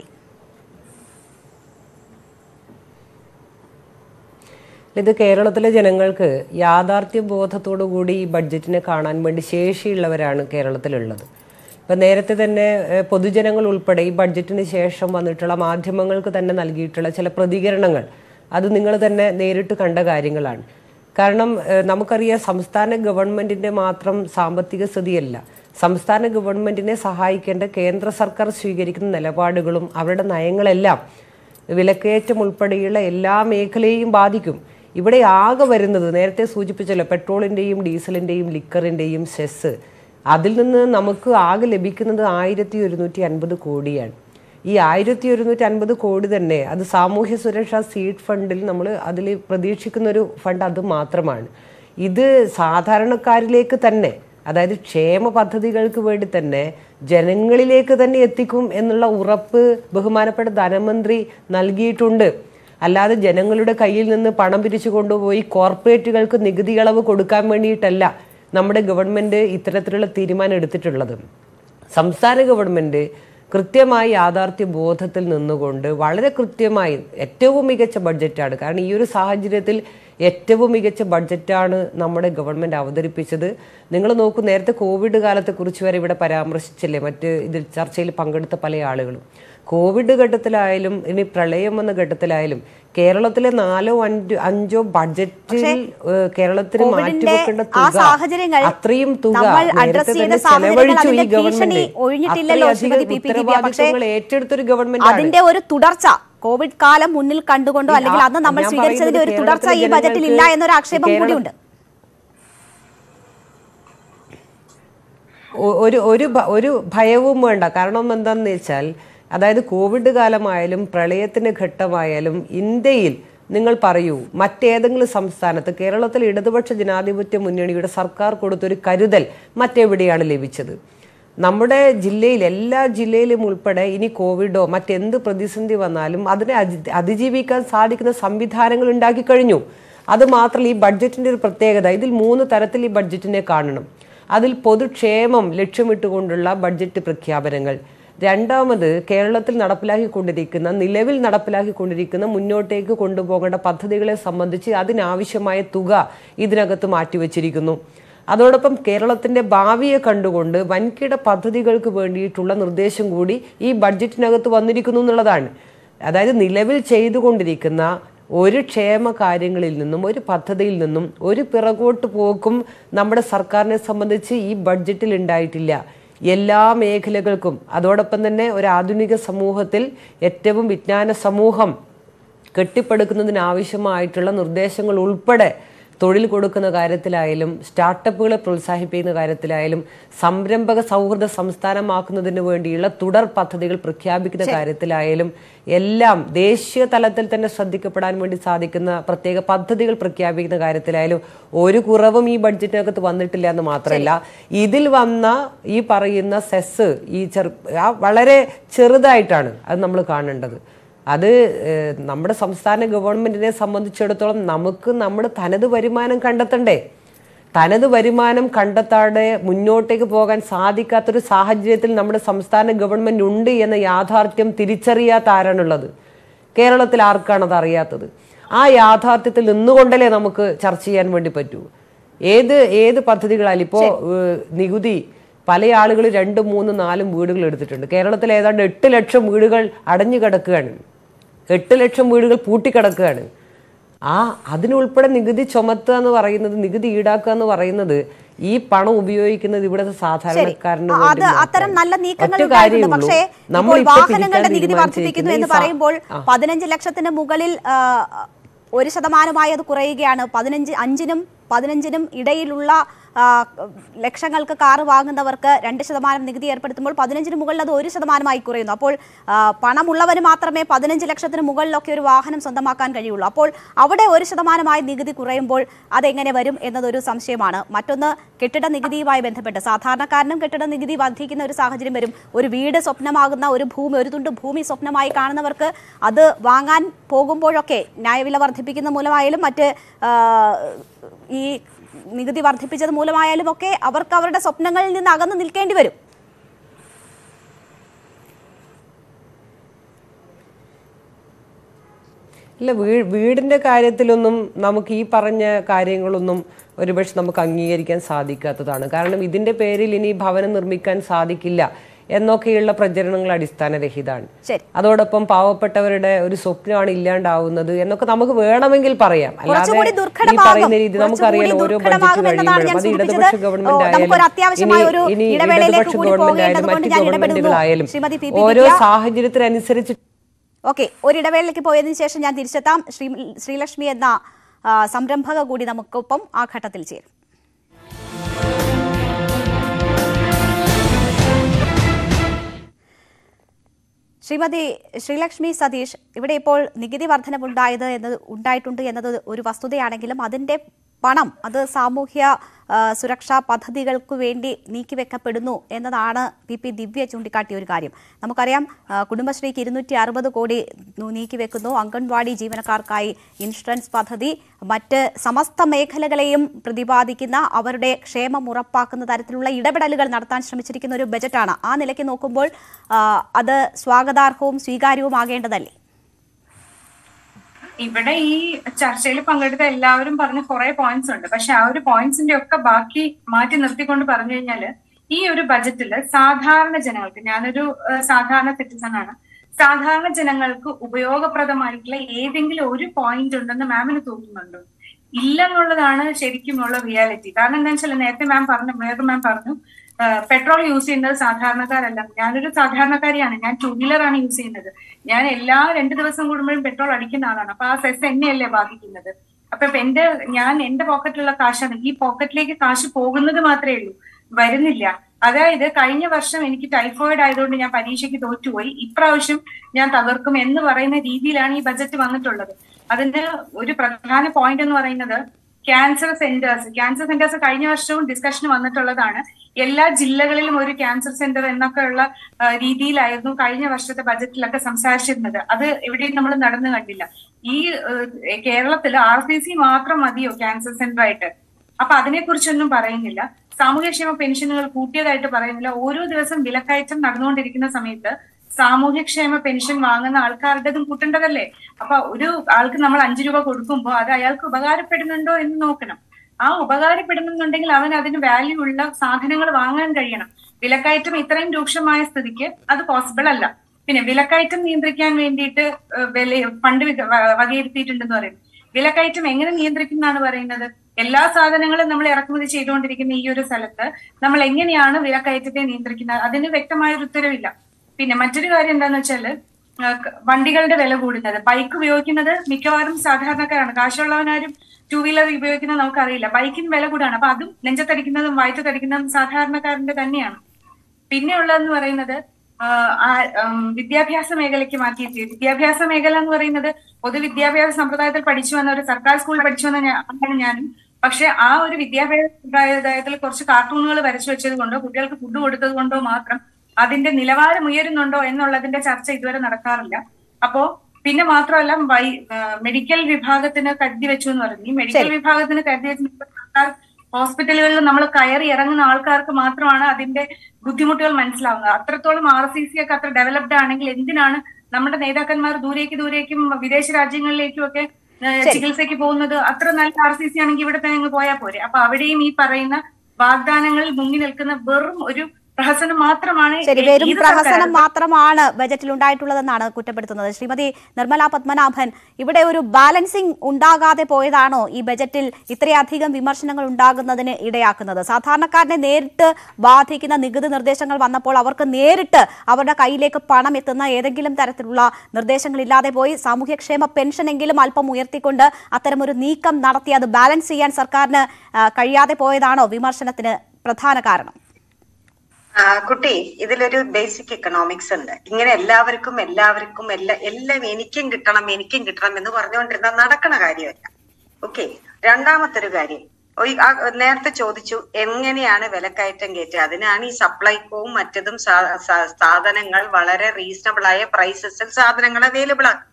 ഇത് കേരളത്തിലെ ജനങ്ങൾക്ക് യാഥാർത്ഥ്യ ബോധത്തോടു കൂടി ഈ ബഡ്ജറ്റിനെ കാണാൻ വേണ്ടി ശേഷിയുള്ളവരാണ് കേരളത്തിലുള്ളത് ഇപ്പം നേരത്തെ തന്നെ ഏഹ്, പൊതുജനങ്ങൾ ഉൾപ്പെടെ ഈ ബഡ്ജറ്റിന് ശേഷം വന്നിട്ടുള്ള മാധ്യമങ്ങൾക്ക് തന്നെ നൽകിയിട്ടുള്ള ചില പ്രതികരണങ്ങൾ അത് നിങ്ങൾ തന്നെ നേരിട്ട് കണ്ട കാര്യങ്ങളാണ് കാരണം ഏഹ്, നമുക്കറിയാം സംസ്ഥാന ഗവൺമെന്റിന്റെ മാത്രം സാമ്പത്തിക സ്ഥിതിയല്ല സംസ്ഥാന ഗവൺമെന്റിനെ സഹായിക്കേണ്ട കേന്ദ്ര സർക്കാർ സ്വീകരിക്കുന്ന നിലപാടുകളും അവരുടെ നയങ്ങളെല്ലാം വിലക്കയറ്റം ഉൾപ്പെടെയുള്ള എല്ലാ മേഖലയെയും ബാധിക്കും ഇവിടെ ആകെ വരുന്നത് നേരത്തെ സൂചിപ്പിച്ചല്ലോ പെട്രോളിൻ്റെയും ഡീസലിൻ്റെയും ലിക്കറിൻ്റെയും സെസ് അതിൽ നിന്ന് നമുക്ക് ആകെ ലഭിക്കുന്നത് ആയിരത്തി ഒരുന്നൂറ്റി അൻപത് കോടിയാണ് ഈ ആയിരത്തി ഒരുന്നൂറ്റി അൻപത് കോടി തന്നെ അത് സാമൂഹ്യ സുരക്ഷാ സീഡ് ഫണ്ടിൽ നമ്മൾ അതിൽ പ്രതീക്ഷിക്കുന്ന ഒരു ഫണ്ട് അത് മാത്രമാണ് ഇത് സാധാരണക്കാരിലേക്ക് തന്നെ അതായത് ക്ഷേമ പദ്ധതികൾക്ക് വേണ്ടി തന്നെ ജനങ്ങളിലേക്ക് തന്നെ എത്തിക്കും എന്നുള്ള ഉറപ്പ് ബഹുമാനപ്പെട്ട ധനമന്ത്രി നൽകിയിട്ടുണ്ട് അല്ലാതെ ജനങ്ങളുടെ കയ്യിൽ നിന്ന് പണം പിരിച്ചു കൊണ്ടുപോയി കോർപ്പറേറ്റുകൾക്ക് നികുതി ഇളവ് കൊടുക്കാൻ വേണ്ടിയിട്ടല്ല നമ്മുടെ ഗവൺമെന്റ് ഇത്തരത്തിലുള്ള തീരുമാനം എടുത്തിട്ടുള്ളത് സംസ്ഥാന ഗവൺമെന്റ് കൃത്യമായി യാഥാർത്ഥ്യ ബോധത്തിൽ നിന്നുകൊണ്ട് വളരെ കൃത്യമായി ഏറ്റവും മികച്ച ബഡ്ജറ്റാണ് കാരണം ഈ ഒരു സാഹചര്യത്തിൽ ഏറ്റവും മികച്ച ബഡ്ജറ്റാണ് നമ്മുടെ ഗവൺമെന്റ് അവതരിപ്പിച്ചത് നിങ്ങൾ നോക്കൂ നേരത്തെ കോവിഡ് കാലത്തെക്കുറിച്ച് വരെ ഇവിടെ പരാമർശിച്ചില്ലേ മറ്റ് ഇതിൽ ചർച്ചയിൽ പങ്കെടുത്ത പല ആളുകളും കോവിഡ് ഘട്ടത്തിലായാലും ഇനി പ്രളയം വന്ന ഘട്ടത്തിലായാലും കേരളത്തിലെ നാലോ അഞ്ചോ അഞ്ചോ ബഡ്ജറ്റിൽ ഏഹ്, കേരളത്തിന് കോവിഡിന്റെ മാറ്റിവെക്കേണ്ട ആ തുക സാഹചര്യങ്ങൾ അത്രയും തുക നമ്മൾ നേരത്തെ അഡ്രസ് ചെയ്ത തന്നെ സാഹചര്യങ്ങൾ ചെലവഴിച്ചു ഈ അതിന്റെ ഗവൺമെന്റ് ഭീഷണി ഒഴിഞ്ഞിട്ടില്ലല്ലോ ശ്രീമതി പി പി ദിവ്യ പക്ഷേ ഉത്തരവാദിത്വങ്ങൾ ഏറ്റെടുത്തൊരു ഗവൺമെന്റ് അതിന്റെ ഒരു തുടർച്ച കോവിഡ് കാലം മുന്നിൽ കണ്ടുകൊണ്ടോ അല്ലെങ്കിൽ അന്ന് നമ്മൾ ഞാൻ സ്വീകരിച്ചതിന്റെ ഒരു പറയുന്നത് തുടർച്ച ഈ കേരളത്തിലെ ബജറ്റിൽ ഇല്ല ജനങ്ങൾക്ക് എന്നൊരു ആക്ഷേപം കേരള- കൂടിയുണ്ട് ഒ- ഒരു ഒരു ഭ- ഒരു ഭയവും വേണ്ട കാരണം എന്താണെന്ന് വെച്ചാൽ അതായത് കോവിഡ് കാലമായാലും പ്രളയത്തിന്റെ ഘട്ടമായാലും ഇന്ത്യയിൽ നിങ്ങൾ പറയൂ മറ്റേതെങ്കിലും സംസ്ഥാനത്ത് കേരളത്തിൽ ഇടതുപക്ഷ ജനാധിപത്യ മുന്നണിയുടെ സർക്കാർ കൊടുത്തൊരു കരുതൽ മറ്റെവിടെയാണ് ലഭിച്ചത് നമ്മുടെ ജില്ലയിൽ എല്ലാ ജില്ലയിലും ഉൾപ്പെടെ ഇനി കോവിഡോ മറ്റെന്ത് പ്രതിസന്ധി വന്നാലും അതിനെ അതി- അതിജീവിക്കാൻ സാധിക്കുന്ന സംവിധാനങ്ങൾ ഉണ്ടാക്കി കഴിഞ്ഞു അത് മാത്രമല്ല ഈ ബഡ്ജറ്റിന്റെ ഒരു പ്രത്യേകത ഇതിൽ മൂന്ന് തരത്തിൽ ഈ ബഡ്ജറ്റിനെ കാണണം അതിൽ പൊതുക്ഷേമം ലക്ഷ്യമിട്ടുകൊണ്ടുള്ള ബഡ്ജറ്റ് പ്രഖ്യാപനങ്ങൾ രണ്ടാമത് കേരളത്തിൽ നടപ്പിലാക്കിക്കൊണ്ടിരിക്കുന്ന നിലവിൽ നടപ്പിലാക്കിക്കൊണ്ടിരിക്കുന്ന മുന്നോട്ടേക്ക് കൊണ്ടുപോകേണ്ട പദ്ധതികളെ സംബന്ധിച്ച് അതിനാവശ്യമായ തുക ഇതിനകത്ത് മാറ്റിവെച്ചിരിക്കുന്നു അതോടൊപ്പം കേരളത്തിന്റെ ഭാവിയെ കണ്ടുകൊണ്ട് വൻകിട പദ്ധതികൾക്ക് വേണ്ടിയിട്ടുള്ള നിർദ്ദേശം കൂടി ഈ ബഡ്ജറ്റിനകത്ത് വന്നിരിക്കുന്നു എന്നുള്ളതാണ് അതായത് നിലവിൽ ചെയ്തുകൊണ്ടിരിക്കുന്ന ഒരു ക്ഷേമ കാര്യങ്ങളിൽ നിന്നും ഒരു പദ്ധതിയിൽ നിന്നും ഒരു പിറകോട്ട് പോക്കും നമ്മുടെ സർക്കാരിനെ സംബന്ധിച്ച് ഈ ബഡ്ജറ്റിൽ ഉണ്ടായിട്ടില്ല എല്ലാ മേഖലകൾക്കും അതോടൊപ്പം തന്നെ ഒരു ആധുനിക സമൂഹത്തിൽ ഏറ്റവും വിജ്ഞാന സമൂഹം കെട്ടിപ്പടുക്കുന്നതിന് ആവശ്യമായിട്ടുള്ള നിർദ്ദേശങ്ങൾ ഉൾപ്പെടെ തൊഴിൽ കൊടുക്കുന്ന കാര്യത്തിലായാലും സ്റ്റാർട്ടപ്പുകളെ പ്രോത്സാഹിപ്പിക്കുന്ന കാര്യത്തിലായാലും സംരംഭക സൗഹൃദ സംസ്ഥാനമാക്കുന്നതിന് വേണ്ടിയുള്ള തുടർ പദ്ധതികൾ പ്രഖ്യാപിക്കുന്ന കാര്യത്തിലായാലും എല്ലാം ദേശീയ തലത്തിൽ തന്നെ ശ്രദ്ധിക്കപ്പെടാൻ വേണ്ടി സാധിക്കുന്ന പ്രത്യേക പദ്ധതികൾ പ്രഖ്യാപിക്കുന്ന കാര്യത്തിലായാലും ഒരു കുറവും ഈ ബഡ്ജറ്റിനകത്ത് വന്നിട്ടില്ല എന്ന് മാത്രമല്ല ഇതിൽ വന്ന ഈ പറയുന്ന സെസ് ഈ ചെറു ആ വളരെ ചെറുതായിട്ടാണ് അത് നമ്മൾ കാണേണ്ടത് അത് ഏഹ്, നമ്മുടെ സംസ്ഥാന ഗവൺമെന്റിനെ സംബന്ധിച്ചിടത്തോളം നമുക്ക് നമ്മുടെ തനത് വരുമാനം കണ്ടെത്തണ്ടേ തനത് വരുമാനം കണ്ടെത്താതെ മുന്നോട്ടേക്ക് പോകാൻ സാധിക്കാത്തൊരു സാഹചര്യത്തിൽ നമ്മുടെ സംസ്ഥാന ഗവൺമെന്റ് ഉണ്ട് എന്ന യാഥാർത്ഥ്യം തിരിച്ചറിയാത്ത ആരാണുള്ളത് കേരളത്തിൽ ആർക്കാണത് അറിയാത്തത് ആ യാഥാർത്ഥ്യത്തിൽ നിന്നുകൊണ്ടല്ലേ നമുക്ക് ചർച്ച ചെയ്യാൻ വേണ്ടി പറ്റൂ ഏത് ഏത് പദ്ധതികളായാലും ഇപ്പോൾ നികുതി പല ആളുകൾ രണ്ടും മൂന്നും നാലും വീടുകൾ എടുത്തിട്ടുണ്ട് കേരളത്തിൽ ഏതാണ്ട് എട്ട് ലക്ഷം വീടുകൾ അടഞ്ഞു കിടക്കുകയാണ് എട്ട് ലക്ഷം വീടുകൾ പൂട്ടിക്കിടക്കുകയാണ് ആ അതിനുൾപ്പെടെ നികുതി ചുമത്തുക എന്ന് പറയുന്നത് നികുതി ഈടാക്കുക എന്ന് പറയുന്നത് ഈ പണം ഉപയോഗിക്കുന്നത് ഇവിടുത്തെ സാധാരണക്കാരന് ആ, വേണ്ടി അത് അത്തരം മാത്രമാണ്. നല്ല നീക്കങ്ങൾ ഒറ്റ ഉണ്ടായിട്ടുണ്ട് കാര്യമേ പക്ഷേ ഉള്ളൂ. നമ്മൾ ഇപ്പോൾ ഇപ്പോൾ വാഹനങ്ങളുടെ പിരിക്കാൻ നികുതി വർദ്ധിപ്പിക്കുന്നു എന്ന് തീരുമാനിച്ചിരിക്കുന്ന ഈ സാ- പറയുമ്പോൾ ആ. പതിനഞ്ച് ലക്ഷത്തിന് മുകളിൽ ആ, ഒരു ശതമാനമായി അത് കുറയുകയാണ് പതിനഞ്ച് അഞ്ചിനും പതിനഞ്ചിനും ഇടയിലുള്ള ആ, ലക്ഷങ്ങൾക്ക് കാറ് വാങ്ങുന്നവർക്ക് രണ്ട് ശതമാനം നികുതി ഏർപ്പെടുത്തുമ്പോൾ പതിനഞ്ചിന് മുകളിൽ അത് ഒരു ശതമാനമായി കുറയുന്നു അപ്പോൾ ആ, പണമുള്ളവന് മാത്രമേ പതിനഞ്ച് ലക്ഷത്തിന് മുകളിലൊക്കെ ഒരു വാഹനം സ്വന്തമാക്കാൻ കഴിയുള്ളൂ അപ്പോൾ അവിടെ ഒരു ശതമാനമായി നികുതി കുറയുമ്പോൾ അതെങ്ങനെ വരും എന്നതൊരു സംശയമാണ് മറ്റൊന്ന് കെട്ടിട നികുതിയുമായി ബന്ധപ്പെട്ട് സാധാരണക്കാരനും കെട്ടിട നികുതി വർദ്ധിക്കുന്ന ഒരു സാഹചര്യം വരും ഒരു വീട് സ്വപ്നമാകുന്ന ഒരു ഭൂമി ഒരു തുണ്ട് ഭൂമി സ്വപ്നമായി കാണുന്നവർക്ക് അത് വാങ്ങാൻ പോകുമ്പോഴൊക്കെ ന്യായവില വർദ്ധിപ്പിക്കുന്ന മൂലമായാലും മറ്റ് ആ, ഈ നികുതി വർദ്ധിപ്പിച്ചത് മൂലമായാലും ഒക്കെ അവർക്ക് അവരുടെ സ്വപ്നങ്ങളിൽ നിന്ന് അകന്നു നിൽക്കേണ്ടി വരും ഇല്ല വീ വീടിന്റെ കാര്യത്തിലൊന്നും നമുക്ക് ഈ പറഞ്ഞ കാര്യങ്ങളൊന്നും ഒരുപക്ഷെ നമുക്ക് അംഗീകരിക്കാൻ സാധിക്കാത്തതാണ് കാരണം ഇതിന്റെ പേരിൽ ഇനി ഭവനം നിർമ്മിക്കാൻ സാധിക്കില്ല എന്നൊക്കെയുള്ള പ്രചരണങ്ങൾ അടിസ്ഥാനരഹിതമാണ് ശരി. അതോടൊപ്പം പാവപ്പെട്ടവരുടെ ഒരു സ്വപ്നമാണ് ഇല്ലാണ്ടാവുന്നത് എന്നൊക്കെ നമുക്ക് വേണമെങ്കിൽ പറയാം കുറച്ചുകൂടി ഈ പറയുന്ന ദുർഘടമാകും രീതി നമുക്കറിയാം കുറച്ചുകൂടി ഓരോ ബഡ്ജറ്റ് ദുർഘടമാകും എന്നതാണ് ഞാൻ കഴിയുമ്പോഴും അത് സൂചിപ്പിച്ചത് ഇടതുപക്ഷ ഗവൺമെന്റ് ഓ, നമുക്കൊരു ആയാലും അത്യാവശ്യമായ ഒരു ഇനി ഇനി ഇടവേളയിലേക്ക് ഇടതുപക്ഷ കൂടി ഗവൺമെന്റ് ആയാലും പോകേണ്ടതുകൊണ്ട് മറ്റ് ഞാൻ ഇടപെടുന്നു ഗവൺമെന്റുകളായാലും ശ്രീമതി പി പി ഓരോ ദിവ്യ. സാഹചര്യത്തിനനുസരിച്ച് ഓക്കെ ഒരു ഇടവേളയ്ക്ക് പോയതിനു ശേഷം ഞാൻ തിരിച്ചെത്താം ശ്രീ ശ്രീലക്ഷ്മി എന്ന ആ, സംരംഭക കൂടി നമുക്കൊപ്പം ആ ഘട്ടത്തിൽ ചേരും ശ്രീമതി ശ്രീലക്ഷ്മി സതീഷ് ഇവിടെ ഇപ്പോൾ നികുതി വർധനവുണ്ടായത് എന്നത് ഉണ്ടായിട്ടുണ്ട് എന്നത് ഒരു വസ്തുതയാണെങ്കിലും അതിന്റെ പണം അത് സാമൂഹ്യ ആ, സുരക്ഷാ പദ്ധതികൾക്ക് വേണ്ടി നീക്കിവെക്കപ്പെടുന്നു എന്നതാണ് പി പി ദിവ്യ ചൂണ്ടിക്കാട്ടിയ ഒരു കാര്യം നമുക്കറിയാം ആ, കുടുംബശ്രീക്ക് ഇരുന്നൂറ്റി അറുപത് കോടി നു- നീക്കിവെക്കുന്നു അംഗൻവാടി ജീവനക്കാർക്കായി ഇൻഷുറൻസ് പദ്ധതി മറ്റ് സമസ്ത മേഖലകളെയും പ്രതിപാദിക്കുന്ന അവരുടെ ക്ഷേമം ഉറപ്പാക്കുന്ന തരത്തിലുള്ള ഇടപെടലുകൾ നടത്താൻ ശ്രമിച്ചിരിക്കുന്ന ഒരു ബജറ്റാണ് ആ നിലയ്ക്ക് നോക്കുമ്പോൾ ആ, അത് സ്വാഗതാർഹവും സ്വീകാര്യവുമാകേണ്ടതല്ലേ ഇവിടെ ഈ ചർച്ചയിൽ പങ്കെടുത്ത എല്ലാവരും പറഞ്ഞ കുറെ പോയിന്റ്സ് ഉണ്ട് പക്ഷെ ആ ഒരു പോയിന്റ്സിന്റെ ഒക്കെ ബാക്കി മാറ്റി നിർത്തിക്കൊണ്ട് പറഞ്ഞു കഴിഞ്ഞാല് ഈ ഒരു ബജറ്റിൽ സാധാരണ ജനങ്ങൾക്ക് ഞാനൊരു ഏഹ്, സാധാരണ സിറ്റിസൺ ആണ് സാധാരണ ജനങ്ങൾക്ക് ഉപയോഗപ്രദമായിട്ടുള്ള ഏതെങ്കിലും ഒരു പോയിന്റ് ഉണ്ടെന്ന് മാമിന് തോന്നുന്നുണ്ടോ ഇല്ലെന്നുള്ളതാണ് ശരിക്കുമുള്ള റിയാലിറ്റി കാരണം എന്താ വെച്ചാൽ നേരത്തെ മാം പറഞ്ഞു വേറെ മാം പറഞ്ഞു പെട്രോൾ യൂസ് ചെയ്യുന്നത് സാധാരണക്കാരല്ല ഞാനൊരു സാധാരണക്കാരിയാണ് ഞാൻ ടൂ വീലർ ആണ് യൂസ് ചെയ്യുന്നത് ഞാൻ എല്ലാ രണ്ട് ദിവസം കൂടുമ്പോഴും പെട്രോൾ അടിക്കുന്ന ആളാണ് അപ്പൊ ആ സെസ് എന്നെയല്ലേ ബാധിക്കുന്നത് അപ്പൊ ഇപ്പൊ എന്റെ ഞാൻ എന്റെ പോക്കറ്റിലുള്ള കാശാണ് ഈ പോക്കറ്റിലേക്ക് കാശ് പോകുന്നത് മാത്രമേ ഉള്ളൂ വരുന്നില്ല അതായത് കഴിഞ്ഞ വർഷം എനിക്ക് ടൈഫോയിഡ് ആയതുകൊണ്ട് ഞാൻ പരീക്ഷയ്ക്ക് തോറ്റുപോയി ഇപ്രാവശ്യം ഞാൻ തകർക്കും എന്ന് പറയുന്ന രീതിയിലാണ് ഈ ബജറ്റ് വന്നിട്ടുള്ളത് അതിന്റെ ഒരു പ്രധാന പോയിന്റ് എന്ന് പറയുന്നത് ക്യാൻസർ സെന്റേഴ്സ് ക്യാൻസർ സെന്റേഴ്സ് കഴിഞ്ഞ വർഷവും ഡിസ്കഷന് വന്നിട്ടുള്ളതാണ് എല്ലാ ജില്ലകളിലും ഒരു ക്യാൻസർ സെന്റർ എന്നൊക്കെയുള്ള ആ, രീതിയിലായിരുന്നു കഴിഞ്ഞ വർഷത്തെ ബജറ്റിലൊക്കെ സംസാരിച്ചിരുന്നത് അത് എവിടെയും നമ്മൾ നടന്നു കണ്ടില്ല ഈ ഏഹ്, കേരളത്തിൽ ആർ സി സി മാത്രം മതിയോ ക്യാൻസർ സെന്റർ ആയിട്ട് അപ്പൊ അതിനെക്കുറിച്ചൊന്നും പറയുന്നില്ല സാമൂഹ്യക്ഷേമ പെൻഷനുകൾ കൂട്ടിയതായിട്ട് പറയുന്നില്ല ഓരോ ദിവസം വിലക്കയറ്റം നടന്നുകൊണ്ടിരിക്കുന്ന സമയത്ത് സാമൂഹ്യക്ഷേമ പെൻഷൻ വാങ്ങുന്ന ആൾക്കാരുടേതും കൂട്ടേണ്ടതല്ലേ അപ്പൊ ഒരു ആൾക്ക് നമ്മൾ അഞ്ചു രൂപ കൊടുക്കുമ്പോൾ അത് അയാൾക്ക് ഉപകാരപ്പെടുന്നുണ്ടോ എന്ന് നോക്കണം ആ ഉപകാരപ്പെടുന്നുണ്ടെങ്കിൽ അവൻ അതിന് വാല്യൂ ഉള്ള സാധനങ്ങൾ വാങ്ങാൻ കഴിയണം വിലക്കയറ്റം ഇത്രയും രൂക്ഷമായ സ്ഥിതിക്ക് അത് പോസിബിൾ അല്ല പിന്നെ വിലക്കയറ്റം നിയന്ത്രിക്കാൻ വേണ്ടിയിട്ട് ഏഹ്, വില ഫണ്ട് വിക- വ- വകയിരുത്തിയിട്ടുണ്ടെന്ന് പറയും വിലക്കയറ്റം എങ്ങനെ നിയന്ത്രിക്കുന്നതാണ് പറയുന്നത് എല്ലാ സാധനങ്ങളും നമ്മൾ ഇറക്കുമതി ചെയ്തുകൊണ്ടിരിക്കുന്ന ഈ ഒരു സ്ഥലത്ത് നമ്മൾ എങ്ങനെയാണ് വിലക്കയറ്റത്തെ നിയന്ത്രിക്കുന്നത് അതിന് വ്യക്തമായ ഒരു ഉത്തരവില്ല പിന്നെ മറ്റൊരു കാര്യം എന്താന്ന് വെച്ചാല് ആ, ക- വണ്ടികളുടെ വില കൂടുന്നത് ബൈക്ക് ഉപയോഗിക്കുന്നത് മിക്കവാറും സാധാരണക്കാരാണ് കാശുള്ളവനാരും ടൂ വീലർ ഉപയോഗിക്കുന്നത് നമുക്കറിയില്ല ബൈക്കിന് വില കൂടാണ് അപ്പൊ അതും നെഞ്ചത്തടിക്കുന്നതും വയറ്റത്തടിക്കുന്നതും സാധാരണക്കാരന്റെ തന്നെയാണ് പിന്നെ ഉള്ളതെന്ന് പറയുന്നത് ആ, ആ, ഉം, വിദ്യാഭ്യാസ മേഖലയ്ക്ക് മാറ്റിയിട്ട് വിദ്യാഭ്യാസ മേഖല എന്ന് പറയുന്നത് പൊതുവിദ്യാഭ്യാസ സമ്പ്രദായത്തിൽ പഠിച്ചു വന്ന ഒരു സർക്കാർ സ്കൂളിൽ പഠിച്ചു വന്ന ഞാ- ആണ് ഞാനും പക്ഷെ ആ ഒരു വിദ്യാഭ്യാസ സമ്പ്രദായത്തിൽ കുറച്ച് കാർട്ടൂണുകൾ വരച്ചു വെച്ചത് കൊണ്ടോ കുട്ടികൾക്ക് ഫുഡ് കൊടുത്തത് കൊണ്ടോ മാത്രം അതിന്റെ നിലവാരം ഉയരുന്നുണ്ടോ എന്നുള്ളതിന്റെ ചർച്ച ഇതുവരെ നടക്കാറില്ല അപ്പോ പിന്നെ മാത്രമല്ല വൈ ആ, മെഡിക്കൽ വിഭാഗത്തിന് കരുതി വെച്ചു എന്ന് പറഞ്ഞു ഈ മെഡിക്കൽ വിഭാഗത്തിന് കരുതി വെച്ച സർക്കാർ ഹോസ്പിറ്റലുകളിൽ നമ്മൾ കയറി ഇറങ്ങുന്ന ആൾക്കാർക്ക് മാത്രമാണ് അതിന്റെ ബുദ്ധിമുട്ടുകൾ മനസ്സിലാവുന്നത് അത്രത്തോളം ആർ സി സി ഒക്കെ അത്ര ഡെവലപ്ഡ് ആണെങ്കിൽ എന്തിനാണ് നമ്മുടെ നേതാക്കന്മാർ ദൂരേക്ക് ദൂരേക്കും വിദേശ രാജ്യങ്ങളിലേക്കും ഒക്കെ ഏഹ്, ചികിത്സയ്ക്ക് പോകുന്നത് അത്ര നല്ല ആർ സി സി ആണെങ്കിൽ ഇവിടെ തന്നെ അങ്ങ് പോയാൽ പോരെ അപ്പൊ അവിടെയും ഈ പറയുന്ന വാഗ്ദാനങ്ങളിൽ മുങ്ങി നിൽക്കുന്ന വെറും ഒരു പ്രഹസനം മാത്രമാണ് ശരി ഏ- വെറും ഏത് പ്രഹസനം സർക്കാരും മാത്രമാണ് ബജറ്റിൽ ഉണ്ടായിട്ടുള്ളതെന്നാണ് കുറ്റപ്പെടുത്തുന്നത് ശ്രീമതി നിർമ്മല പത്മനാഭൻ ഇവിടെ ഒരു ബാലൻസിംഗ് ഉണ്ടാകാതെ പോയതാണോ ഈ ബജറ്റിൽ ഇത്രയധികം വിമർശനങ്ങൾ ഉണ്ടാകുന്നതിന് ഇടയാക്കുന്നത് സാധാരണക്കാരനെ നേരിട്ട് ബാധിക്കുന്ന നികുതി നിർദ്ദേശങ്ങൾ വന്നപ്പോൾ അവർക്ക് നേരിട്ട് അവരുടെ കയ്യിലേക്ക് പണം എത്തുന്ന ഏതെങ്കിലും തരത്തിലുള്ള നിർദ്ദേശങ്ങൾ ഇല്ലാതെ പോയി സാമൂഹ്യക്ഷേമ പെൻഷനെങ്കിലും അല്പം ഉയർത്തിക്കൊണ്ട് അത്തരമൊരു നീക്കം നടത്തി അത് ബാലൻസ് ചെയ്യാൻ സർക്കാരിന് ആ, കഴിയാതെ പോയതാണോ വിമർശനത്തിന് പ്രധാന കാരണം ആ, കുട്ടി ഇതിലൊരു ബേസിക് എക്കണോമിക്സ് ഉണ്ട് ഇങ്ങനെ എല്ലാവർക്കും എല്ലാവർക്കും എല്ലാ എല്ലാം എനിക്കും കിട്ടണം എനിക്കും കിട്ടണം എന്ന് പറഞ്ഞുകൊണ്ടിരുന്ന നടക്കണ കാര്യമല്ല ഓക്കെ രണ്ടാമത്തെ ഒരു കാര്യം ഒയ്- ആ, നേരത്തെ ചോദിച്ചു എങ്ങനെയാണ് വിലക്കയറ്റം കയറ്റുക അതിനാണ് ഈ സപ്ലൈകോവും മറ്റതും സാ- സാ- സാധനങ്ങൾ വളരെ റീസണബിൾ ആയ പ്രൈസസിൽ സാധനങ്ങൾ അവൈലബിൾ ആണ്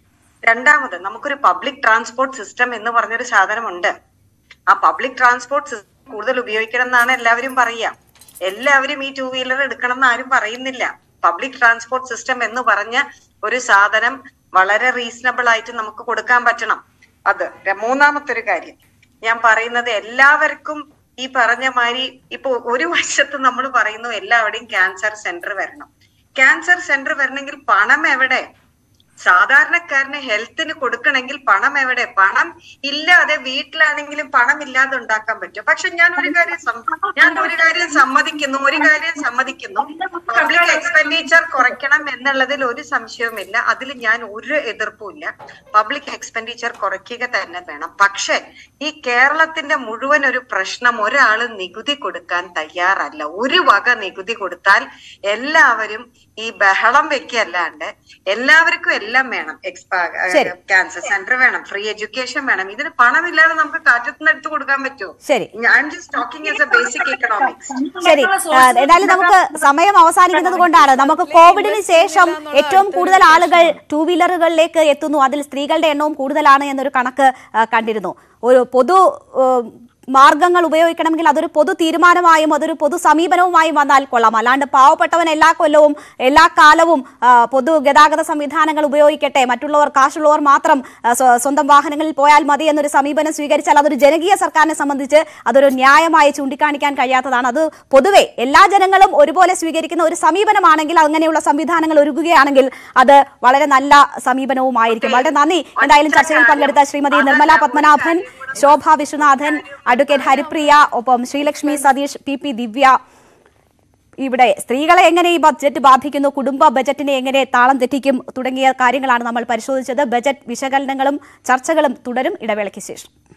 രണ്ടാമത് നമുക്കൊരു പബ്ലിക് ട്രാൻസ്പോർട്ട് സിസ്റ്റം എന്ന് പറഞ്ഞൊരു സാധനമുണ്ട് ആ പബ്ലിക് ട്രാൻസ്പോർട്ട് സിസ്റ്റം കൂടുതൽ ഉപയോഗിക്കണം എന്നാണ് എല്ലാവരും പറയുക എല്ലാവരും ഈ ടൂ വീലർ എടുക്കണം എന്ന് ആരും പറയുന്നില്ല പബ്ലിക് ട്രാൻസ്പോർട്ട് സിസ്റ്റം എന്ന് പറഞ്ഞ ഒരു സാധനം വളരെ റീസണബിൾ ആയിട്ട് നമുക്ക് കൊടുക്കാൻ പറ്റണം അത് ര- മൂന്നാമത്തെ ഒരു കാര്യം ഞാൻ പറയുന്നത് എല്ലാവർക്കും ഈ പറഞ്ഞ മാതിരി ഇപ്പൊ ഒരു വശത്ത് നമ്മൾ പറയുന്നു എല്ലാവരുടെയും ക്യാൻസർ സെന്റർ വരണം ക്യാൻസർ സെന്റർ വരണമെങ്കിൽ പണം എവിടെ സാധാരണക്കാരന് ഹെൽത്തിന് കൊടുക്കണമെങ്കിൽ പണം എവിടെ പണം ഇല്ലാതെ വീട്ടിലാണെങ്കിലും പണം ഇല്ലാതെ ഉണ്ടാക്കാൻ പറ്റും പക്ഷെ ഞാൻ ഒരു കാര്യം സം- ഞാൻ ഒരു കാര്യം സമ്മതിക്കുന്നു ഒരു കാര്യം സമ്മതിക്കുന്നു പബ്ലിക് എക്സ്പെൻഡിച്ചർ കുറയ്ക്കണം എന്നുള്ളതിൽ ഒരു സംശയവുമില്ല അതിൽ ഞാൻ ഒരു എതിർപ്പുമില്ല പബ്ലിക് എക്സ്പെൻഡിച്ചർ കുറയ്ക്കുക തന്നെ വേണം പക്ഷെ ഈ കേരളത്തിന്റെ മുഴുവൻ ഒരു പ്രശ്നം ഒരാൾ നികുതി കൊടുക്കാൻ തയ്യാറല്ല ഒരു വക നികുതി കൊടുത്താൽ എല്ലാവരും ഈ ബഹളം വെക്കല്ലാണ്ട് എല്ലാവർക്കും എല്ലാം വേണം ശരി. ക്യാൻസർ സെന്റർ വേണം ഫ്രീ എഡ്യൂക്കേഷൻ വേണം ഇതിന് പണമില്ലാതെ നമുക്ക് കാറ്റത്തുനിന്ന് എടുത്ത് കൊടുക്കാൻ പറ്റുമോ ശരി ഞാൻ just talking as a basic economics ശരി ആ, ഏതായാലും നമുക്ക് സമയം അവസാനിക്കുന്നത് കൊണ്ടാണ് നമുക്ക് കോവിഡിന് ശേഷം ഏറ്റവും കൂടുതൽ ആളുകൾ ടൂ വീലറുകളിലേക്ക് എത്തുന്നു അതിൽ സ്ത്രീകളുടെ എണ്ണവും കൂടുതലാണ് എന്നൊരു കണക്ക് ആ, കണ്ടിരുന്നു ഒരു പൊതു ഏഹ്, മാർഗങ്ങൾ ഉപയോഗിക്കണമെങ്കിൽ അതൊരു പൊതു തീരുമാനമായും അതൊരു പൊതു സമീപനവുമായും വന്നാൽ കൊള്ളാം അല്ലാണ്ട് പാവപ്പെട്ടവൻ എല്ലാ കൊല്ലവും എല്ലാ കാലവും ആ, പൊതു ഗതാഗത സംവിധാനങ്ങൾ ഉപയോഗിക്കട്ടെ മറ്റുള്ളവർ കാശുള്ളവർ മാത്രം ആ, സ്വ- സ്വന്തം വാഹനങ്ങളിൽ പോയാൽ മതി എന്നൊരു സമീപനം സ്വീകരിച്ചാൽ അതൊരു ജനകീയ സർക്കാരിനെ സംബന്ധിച്ച് അതൊരു ന്യായമായി ചൂണ്ടിക്കാണിക്കാൻ കഴിയാത്തതാണ് അത് പൊതുവെ എല്ലാ ജനങ്ങളും ഒരുപോലെ സ്വീകരിക്കുന്ന ഒരു സമീപനമാണെങ്കിൽ അങ്ങനെയുള്ള സംവിധാനങ്ങൾ ഒരുക്കുകയാണെങ്കിൽ അത് വളരെ നല്ല സമീപനവുമായിരിക്കും വളരെ നന്ദി എന്തായാലും ചർച്ചയിൽ പങ്കെടുത്ത ശ്രീമതി നിർമ്മല പത്മനാഭൻ ശോഭ വിശ്വനാഥൻ അഡ്വക്കേറ്റ് ഹരിപ്രിയ ഒപ്പം ശ്രീലക്ഷ്മി സതീഷ് പി പി ദിവ്യ ഇവിടെ സ്ത്രീകളെ എങ്ങനെ ഈ ബഡ്ജറ്റ് ബാധിക്കുന്നു കുടുംബ ബജറ്റിനെ എങ്ങനെ താളം തെറ്റിക്കും തുടങ്ങിയ കാര്യങ്ങളാണ് നമ്മൾ പരിശോധിച്ചത് ബജറ്റ് വിശകലനങ്ങളും ചർച്ചകളും തുടരും ഇടവേളയ്ക്ക് ശേഷം